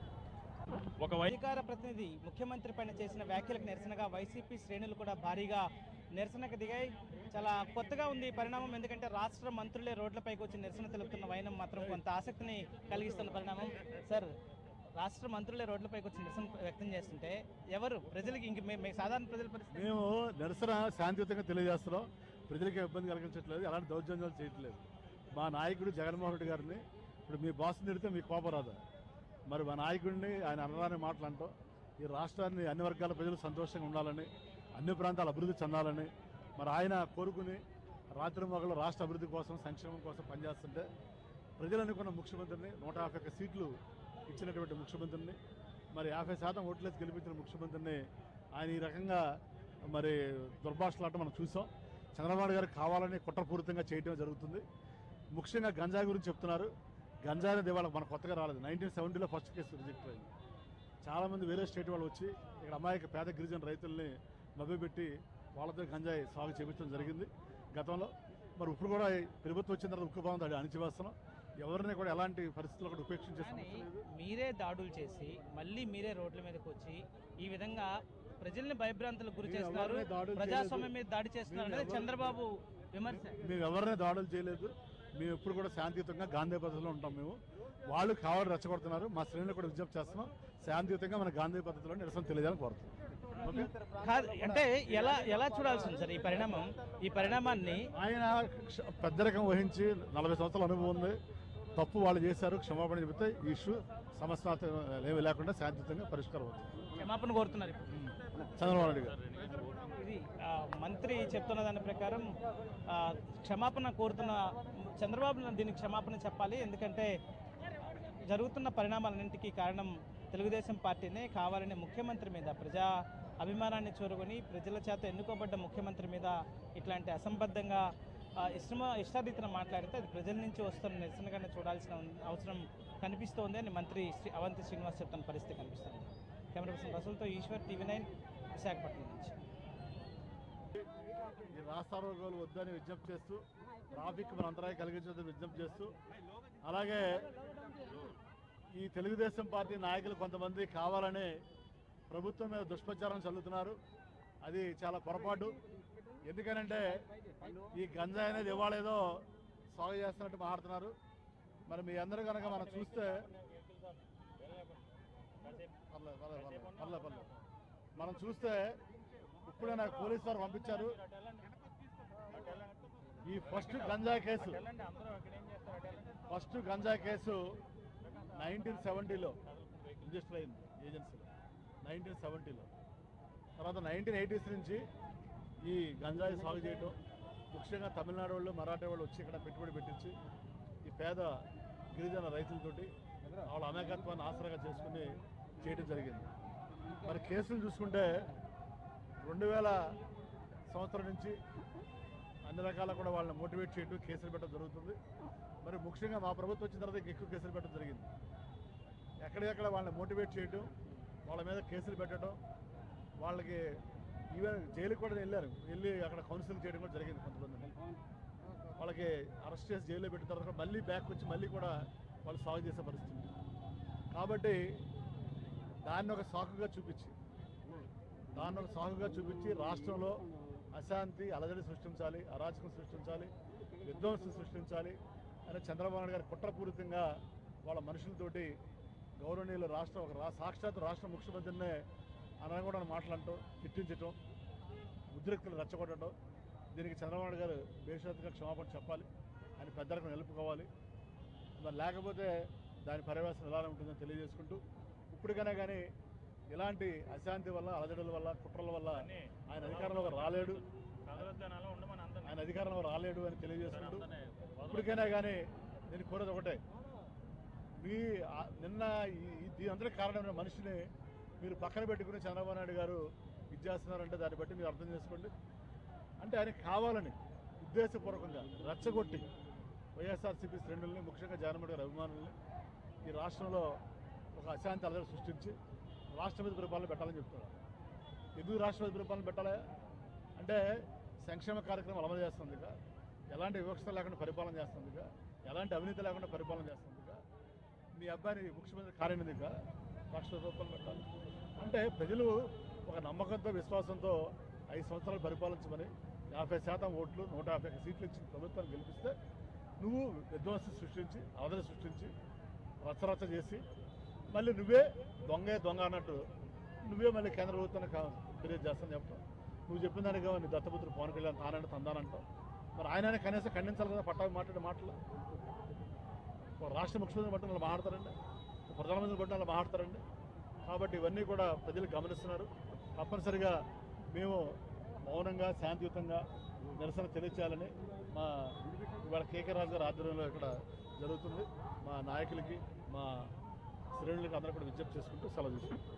ఒక వై అధికార ప్రతినిధి ముఖ్యమంత్రి పైన చేసిన వ్యాఖ్యలకు నిరసనగా వైసీపీ శ్రేణులు కూడా భారీగా నిరసనకు దిగాయి చాలా కొత్తగా ఉంది ఈ పరిణామం ఎందుకంటే రాష్ట్ర మంత్రులే రోడ్లపైకి వచ్చి నిరసన తెలుపుతున్న వైనం మాత్రం కొంత ఆసక్తిని కలిగిస్తున్న పరిణామం సార్ రాష్ట్ర మంత్రులే రోడ్లపైకి వచ్చి నిరసన వ్యక్తం చేస్తుంటే ఎవరు ప్రజలకి ఇంక మే- మే- సాధారణ ప్రజల పరిస్థితి మేము నిరసన శాంతియుతంగా తెలియజేస్తున్నాం ప్రజలకి ఇబ్బంది కలిగించట్లేదు ఎలాంటి దౌర్జన్యాలు చేయట్లేదు మా నాయకుడు జగన్మోహన్ రెడ్డి గారిని ఇప్పుడు మీ బాస్ తిడితే మీ కోపం రాదా మరి మా నాయకుడిని ఆయన అనరాని మాటలు అంటాం ఈ రాష్ట్రాన్ని అన్ని వర్గాల ప్రజలు సంతోషంగా ఉండాలని అన్ని ప్రాంతాలు అభివృద్ధి చెందాలని మరి ఆయన కోరుకుని రాత్రి మొగలు రాష్ట్ర అభివృద్ధి కోసం సంక్షేమం కోసం పనిచేస్తుంటే ప్రజలు అనుకున్న ముఖ్యమంత్రిని నూట యాభై ఒక్క సీట్లు ఇచ్చినటువంటి ముఖ్యమంత్రిని మరి యాభై శాతం ఓట్లేసి గెలిపించిన ముఖ్యమంత్రిని ఆయన ఈ రకంగా మరి దుర్భాషలాట మనం చూసాం చంద్రబాబు గారు కావాలని కుట్రపూరితంగా చేయడం జరుగుతుంది ముఖ్యంగా గంజాయి గురించి చెప్తున్నారు గంజాయి అనేది ఇవాళ మన కొత్తగా రాలేదు నైన్టీన్ సెవెంటీలో ఫస్ట్ కేసు రిజెక్ట్ అయింది చాలామంది వేరే స్టేట్ వాళ్ళు వచ్చి ఇక్కడ అమాయక పేద గిరిజన రైతుల్ని మభ్యపెట్టి వాళ్ళతో గంజాయి సాగు చేపించడం జరిగింది గతంలో మరి ఇప్పుడు కూడా ఈ ప్రభుత్వం వచ్చిన తర్వాత ఉక్కు బాగుంది అణిచివేస్తున్నాం ఎవరిని కూడా ఎలాంటి పరిస్థితుల్లో కూడా ఉపేక్షించే కానీ సమస్య లేదు మీరే దాడులు చేసి మళ్ళీ మీరే రోడ్ల మీదకి వచ్చి ఈ విధంగా ప్రజల్ని భయభ్రాంతులకు గురి మేము చేస్తున్నారు ఎవరిని దాడులు ప్రజాస్వామ్యం మీద దాడి చేస్తున్నారు మేము అనేది ఎవరు- చంద్రబాబు విమర్శ మేము ఎవరిని దాడులు చేయలేదు మేము ఎప్పుడు కూడా శాంతియుతంగా గాంధీ పద్ధతిలో ఉంటాం మేము వాళ్ళు కావాలి రెచ్చగొడుతున్నారు మా శ్రేణులు కూడా విజ్ఞప్తి చేస్తున్నాం శాంతియుతంగా మన గాంధీ పద్ధతిలో నిరసన తెలియజేయాలని కోరుతున్నాం ఓకే కాదు అంటే ఎలా ఎలా చూడాల్సి ఉంది సార్ ఈ పరిణామం ఈ పరిణామాన్ని ఆయన క్ష- పెద్దరికం వహించి నలభై సంవత్సరాల అనుభవం ఉంది తప్పు వాళ్ళు చేశారు క్షమాపణ చెబితే ఈ ఇష్యూ సమస్య ఏమి లేకుండా శాంతియుతంగా పరిష్కారం అవుతుంది క్షమాపణ కోరుతున్నారు ఇప్పుడు చంద్రబాబు నాయుడు గారు ఇది ఆ, మంత్రి చెప్తున్న దాని ప్రకారం ఆ, క్షమాపణ కోరుతున్న చంద్రబాబు నాయుడు దీనికి క్షమాపణ చెప్పాలి ఎందుకంటే జరుగుతున్న పరిణామాలన్నింటికీ కారణం తెలుగుదేశం పార్టీనే కావాలని ముఖ్యమంత్రి మీద ప్రజా అభిమానాన్ని చూరుకొని ప్రజల చేత ఎన్నుకోబడ్డ ముఖ్యమంత్రి మీద ఇట్లాంటి అసంబద్ధంగా ఆ, ఇష్టమ ఇష్టారీతిన మాట్లాడితే అది ప్రజల నుంచి వస్తున్న నిరసనగానే చూడాల్సిన అవసరం కనిపిస్తోంది అని మంత్రి శ్రీ అవంతి శ్రీనివాస్ చెప్తున్న పరిస్థితి కనిపిస్తుంది కెమెరా పర్సన్ రసూల్తో ఈశ్వర్ టీవీ నైన్ విశాఖపట్నం నుంచి ఈ రాష్ట్ర రోగాలు వద్దని విజ్ఞప్తి చేస్తూ ట్రాఫిక్ మన అంతరాయం కలిగించదని విజ్ఞప్తి చేస్తూ అలాగే ఈ తెలుగుదేశం పార్టీ నాయకులు కొంతమంది కావాలని ప్రభుత్వం మీద దుష్ప్రచారం చల్లుతున్నారు అది చాలా పొరపాటు ఎందుకనంటే ఈ గంజాయి అనేది ఇవాళ ఏదో సాగు చేస్తున్నట్టు మాట్లాడుతున్నారు మరి మీ అందరూ కనుక మనం చూస్తే పర్లేదు పర్లేదు పర్లేదు పర్లేదు పర్లేదు మనం చూస్తే ఇప్పుడే నాకు పోలీసు వారు పంపించారు ఈ first ganja case first ganja case nineteen సెవెంటీలో రిజిస్టర్ అయింది ఏజెన్సీలో నైన్టీన్ సెవెంటీలో తర్వాత నైన్టీన్ ఎయిటీస్ నుంచి ఈ గంజాయి సాగు చేయటం ముఖ్యంగా తమిళనాడు వాళ్ళు మరాఠా వాళ్ళు వచ్చి ఇక్కడ పెట్టుబడి పెట్టించి ఈ పేద గిరిజన రైతులతోటి వాళ్ళ అమాయకత్వాన్ని ఆసరాగా చేసుకుని చేయడం జరిగింది మరి కేసులు చూసుకుంటే రెండు వేల సంవత్సరం నుంచి అన్ని రకాల కూడా వాళ్ళని మోటివేట్ చేయడం కేసులు పెట్టడం జరుగుతుంది మరి ముఖ్యంగా మా ప్రభుత్వం వచ్చిన తర్వాత ఇంకా ఎక్కువ కేసులు పెట్టడం జరిగింది ఎక్కడెక్కడ వాళ్ళని మోటివేట్ చేయడం వాళ్ళ మీద కేసులు పెట్టడం వాళ్ళకి ఈవెన్ జైలుకి కూడా వెళ్ళారు వెళ్ళి అక్కడ కౌన్సిలింగ్ చేయడం కూడా జరిగింది కొంతమంది వాళ్ళకి అరెస్ట్ చేసి జైల్లో పెట్టిన తర్వాత కూడా మళ్ళీ బ్యాక్ వచ్చి మళ్ళీ కూడా వాళ్ళు సాగు చేసే పరిస్థితి ఉంది. కాబట్టి దాన్ని ఒక సాకుగా చూపించి దాన్ని ఒక సాకుగా చూపించి రాష్ట్రంలో అశాంతి అలజడి సృష్టించాలి అరాచకం సృష్టించాలి విధ్వంసం సృష్టించాలి అని చంద్రబాబు నాయుడు గారు కుట్రపూరితంగా వాళ్ళ మనుషులతోటి గౌరవనీయులు రాష్ట్ర ఒక రా సాక్షాత్ రాష్ట్ర ముఖ్యమంత్రినే అనకూడని మాటలంటూ తిట్టించటం ఉద్రిక్తులు రెచ్చగొట్టడం దీనికి చంద్రబాబు నాయుడు గారు బేషరతుగా క్షమాపణ చెప్పాలి ఆయన పెద్దలకు నిలుపుకోవాలి మరి లేకపోతే దాని పర్యవేశం ఎలా ఉంటుందని తెలియజేసుకుంటూ ఇప్పటికైనా కానీ ఇలాంటి అశాంతి వల్ల అలజడుల వల్ల కుట్రల వల్ల అన్నీ ఆయన అధికారంలోకి రాలేడు కదలొద్దనాలో ఉండమని అందరినీ ఆయన అధికారంలో రాలేడు అని తెలియజేసుకుంటూ అందరినీ వదలొద్దు. ఇప్పటికైనా కానీ నేను కోరేది ఒకటే మీ ఆ- నిన్న ఈ- ఈ దీని అందరికీ కారణమైన మనిషిని మీరు పక్కన పెట్టుకుని చంద్రబాబు నాయుడు గారు ఇది చేస్తున్నారంటే దాన్ని బట్టి మీరు అర్థం చేసుకోండి అంటే ఆయన కావాలని ఉద్దేశపూర్వకంగా రెచ్చగొట్టి వైఎస్ఆర్సీపీ శ్రేణుల్ని ముఖ్యంగా జగన్మోహన్ గారి అభిమానుల్ని ఈ రాష్ట్రంలో ఒక అశాంతి అలజడి సృష్టించి రాష్ట్రపతి పరిపాలన పెట్టాలని చెప్తున్నారు ఎందుకు రాష్ట్రపతి పరిపాలన పెట్టాలి అంటే సంక్షేమ కార్యక్రమాలు అమలు చేస్తుందిగా ఎలాంటి వివక్షత లేకుండా పరిపాలన చేస్తుందిగా ఎలాంటి అవినీతి లేకుండా పరిపాలన చేస్తుందిగా మీ అబ్బాయిని ముఖ్యమంత్రి కార్యనిధిగా రాష్ట్ర రూపాయలు పెట్టాలి అంటే ప్రజలు ఒక నమ్మకంతో విశ్వాసంతో ఐదు సంవత్సరాలు పరిపాలించమని యాభై శాతం ఓట్లు నూట యాభై ఒక్క సీట్లు ఇచ్చి ప్రభుత్వాన్ని గెలిపిస్తే నువ్వు విధ్వంసం సృష్టించి అవధన సృష్టించి రచ్చరచ్చ చేసి మళ్ళీ నువ్వే దొంగే దొంగ అన్నట్టు నువ్వే మళ్ళీ కేంద్ర ప్రభుత్వాన్ని కా- ఫిర్యాదు చేస్తాను చెప్తావు నువ్వు చెప్పిన దానికి నీ దత్తపుత్రుడు పవన్ కళ్యాణ్ తానంటే తందానంటావు మరి ఆయన కనీసం ఖండించాలి కదా పట్టాభి మాట్లాడే మాటలు ఒక రాష్ట్ర ముఖ్యమంత్రి బట్టి వాళ్ళు మాట్లాడతారండి ఒక ప్రధానమంత్రి బట్టి వాళ్ళు మాట్లాడతారండి కాబట్టి ఇవన్నీ కూడా ప్రజలు గమనిస్తున్నారు తప్పనిసరిగా మేము మౌనంగా శాంతియుతంగా నిరసన తెలియచేయాలని మా ఇవాళ కేకే రాజు గారి ఆధ్వర్యంలో ఇక్కడ జరుగుతుంది మా నాయకులకి మా శ్రేణులకి అందరూ కూడా విజ్ఞప్తి చేసుకుంటూ సెలవు తీసుకుంటాం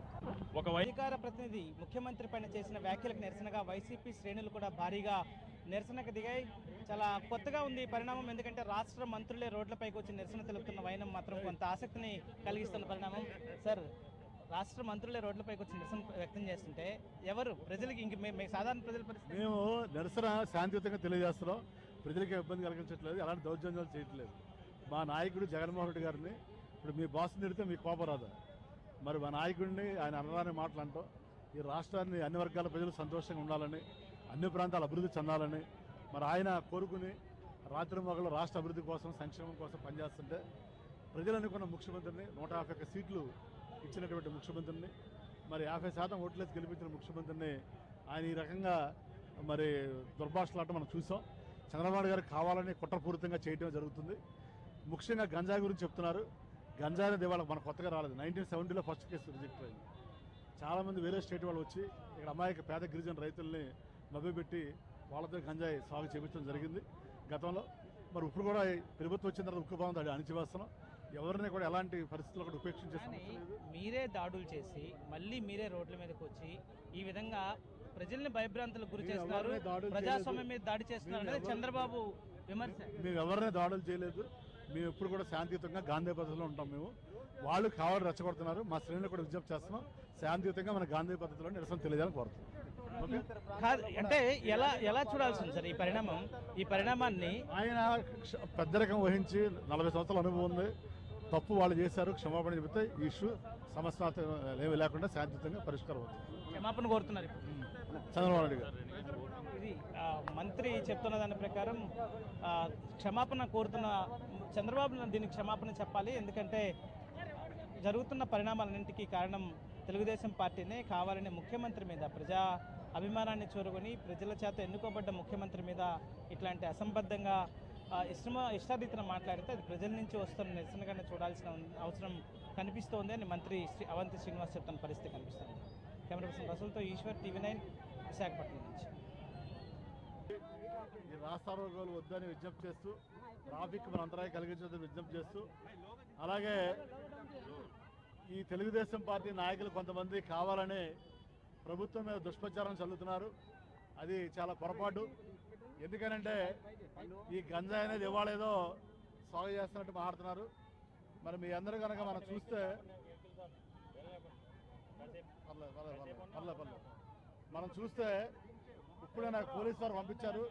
ఒక వై అధికార ప్రతినిధి ముఖ్యమంత్రి పైన చేసిన వ్యాఖ్యలకు నిరసనగా వైసీపీ శ్రేణులు కూడా భారీగా నిరసనకు దిగాయి చాలా కొత్తగా ఉంది ఈ పరిణామం ఎందుకంటే రాష్ట్ర మంత్రులే రోడ్లపైకి వచ్చి నిరసన తెలుపుతున్న వైనం మాత్రం కొంత ఆసక్తిని కలిగిస్తున్న పరిణామం సార్ రాష్ట్ర మంత్రులే రోడ్లపైకి వచ్చి నిరసన వ్యక్తం చేస్తుంటే ఎవరు ప్రజలకి ఇంక మే- మే- సాధారణ ప్రజల పరిస్థితి మేము నిరసన శాంతియుతంగా తెలియజేస్తున్నాం ప్రజలకి ఇబ్బంది కలిగించట్లేదు ఎలాంటి దౌర్జన్యాలు చేయట్లేదు మా నాయకుడు జగన్మోహన్ రెడ్డి గారిని ఇప్పుడు మీ బాస్ తిడితే మీ కోపం రాదా మరి మా నాయకుడిని ఆయన అనరాని మాటలు అంటాం ఈ రాష్ట్రాన్ని అన్ని వర్గాల ప్రజలు సంతోషంగా ఉండాలని అన్ని ప్రాంతాలు అభివృద్ధి చెందాలని మరి ఆయన కోరుకుని రాత్రి మొగలు రాష్ట్ర అభివృద్ధి కోసం సంక్షేమం కోసం పనిచేస్తుంటే ప్రజలు అనుకున్న ముఖ్యమంత్రిని నూట యాభై ఒక్క సీట్లు ఇచ్చినటువంటి ముఖ్యమంత్రిని మరి యాభై శాతం ఓట్లేసి గెలిపించిన ముఖ్యమంత్రిని ఆయన ఈ రకంగా మరి దుర్భాషలాట మనం చూసాం చంద్రబాబు గారు కావాలని కుట్రపూరితంగా చేయడం జరుగుతుంది ముఖ్యంగా గంజాయి గురించి చెప్తున్నారు గంజాయి అనేది ఇవాళ మన కొత్తగా రాలేదు నైన్టీన్ సెవెంటీలో ఫస్ట్ కేసు రిజెక్ట్ అయింది చాలామంది వేరే స్టేట్ వాళ్ళు వచ్చి ఇక్కడ అమాయక పేద గిరిజన రైతుల్ని మభ్యపెట్టి వాళ్ళతో గంజాయి సాగు చేపించడం జరిగింది గతంలో మరి ఇప్పుడు కూడా ఈ ప్రభుత్వం వచ్చిన తర్వాత ఉక్కు బాగుంది అణిచివేస్తున్నాం ఎవరిని కూడా ఎలాంటి పరిస్థితుల్లో కూడా ఉపేక్షించే కానీ సమస్య లేదు మీరే దాడులు చేసి మళ్ళీ మీరే రోడ్ల మీదకి వచ్చి ఈ విధంగా ప్రజల్ని భయభ్రాంతులకు గురి మేము చేస్తున్నారు ఎవరిని దాడులు ప్రజాస్వామ్యం చేయలేదు. మీద దాడి చేస్తున్నారు మేము అనేది ఎవరు- చంద్రబాబు విమర్శ మేము ఎవరిని దాడులు చేయలేదు మేము ఎప్పుడు కూడా శాంతియుతంగా గాంధీ పద్ధతిలో ఉంటాం మేము వాళ్ళు కావాలి రెచ్చగొడుతున్నారు మా శ్రేణులు కూడా విజ్ఞప్తి చేస్తున్నాం శాంతియుతంగా మన గాంధీ పద్ధతిలో నిరసన తెలియజేయాలని కోరుతున్నాం ఓకే కాదు అంటే ఎలా ఎలా చూడాల్సి ఉంది సార్ ఈ పరిణామం ఈ పరిణామాన్ని ఆయన క్ష- పెద్దరికం వహించి నలభై సంవత్సరాల అనుభవం ఉంది తప్పు వాళ్ళు చేశారు క్షమాపణ చెబితే ఈ ఇష్యూ సమస్య ఏమి లేకుండా శాంతియుతంగా పరిష్కారం అవుతుంది క్షమాపణ కోరుతున్నారు ఇప్పుడు చంద్రబాబు నాయుడు గారు ఇది ఆ, మంత్రి చెప్తున్న దాని ప్రకారం ఆ, క్షమాపణ కోరుతున్న చంద్రబాబు నాయుడు దీనికి క్షమాపణ చెప్పాలి ఎందుకంటే జరుగుతున్న పరిణామాలన్నింటికీ కారణం తెలుగుదేశం పార్టీనే కావాలని ముఖ్యమంత్రి మీద ప్రజా అభిమానాన్ని చూరుకొని ప్రజల చేత ఎన్నుకోబడ్డ ముఖ్యమంత్రి మీద ఇట్లాంటి అసంబద్ధంగా ఆ, ఇష్టమ ఇష్టారీతిన మాట్లాడితే అది ప్రజల నుంచి వస్తున్న నిరసనగానే చూడాల్సిన అవసరం కనిపిస్తోంది అని మంత్రి శ్రీ అవంతి శ్రీనివాస్ చెప్తున్న పరిస్థితి కనిపిస్తుంది కెమెరా పర్సన్ రసూల్తో ఈశ్వర్ టీవీ నైన్ విశాఖపట్నం నుంచి ఈ రాష్ట్ర రోగాలు వద్దని విజ్ఞప్తి చేస్తూ ట్రాఫిక్ మన అంతరాయం కలిగించదని విజ్ఞప్తి చేస్తూ అలాగే ఈ తెలుగుదేశం పార్టీ నాయకులు కొంతమంది కావాలని ప్రభుత్వం మీద దుష్ప్రచారం చల్లుతున్నారు అది చాలా పొరపాటు ఎందుకనంటే ఈ గంజాయి అనేది ఇవాళేదో సాగు చేస్తున్నట్టు మాట్లాడుతున్నారు మరి మీ అందరూ కనుక మనం చూస్తే పర్లేదు పర్లేదు పర్లేదు పర్లేదు పర్లేదు మనం చూస్తే ఇప్పుడే నాకు పోలీసు వారు పంపించారు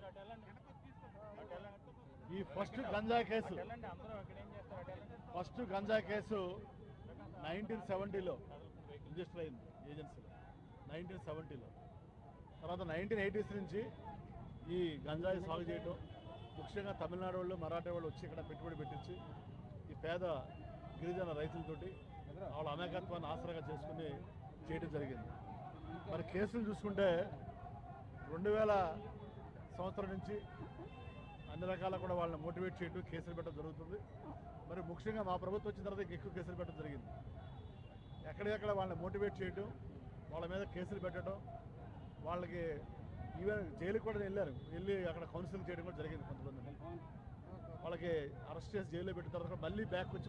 ఈ first ganja case first ganja case nineteen సెవెంటీలో రిజిస్టర్ అయింది ఏజెన్సీలో నైన్టీన్ సెవెంటీలో తర్వాత నైన్టీన్ ఎయిటీస్ నుంచి ఈ గంజాయి సాగు చేయటం ముఖ్యంగా తమిళనాడు వాళ్ళు మరాఠా వాళ్ళు వచ్చి ఇక్కడ పెట్టుబడి పెట్టించి ఈ పేద గిరిజన రైతులతోటి వాళ్ళ అమాయకత్వాన్ని ఆసరాగా చేసుకుని చేయడం జరిగింది మరి కేసులు చూసుకుంటే రెండు వేల సంవత్సరం నుంచి అన్ని రకాల కూడా వాళ్ళని మోటివేట్ చేయడం కేసులు పెట్టడం జరుగుతుంది మరి ముఖ్యంగా మా ప్రభుత్వం వచ్చిన తర్వాత ఇంకా ఎక్కువ కేసులు పెట్టడం జరిగింది ఎక్కడెక్కడ వాళ్ళని మోటివేట్ చేయడం వాళ్ళ మీద కేసులు పెట్టడం వాళ్ళకి ఈవెన్ జైలుకి కూడా వెళ్ళారు వెళ్ళి అక్కడ కౌన్సిలింగ్ చేయడం కూడా జరిగింది కొంతమంది వాళ్ళకి అరెస్ట్ చేసి జైల్లో పెట్టిన తర్వాత మళ్ళీ బ్యాక్ వచ్చి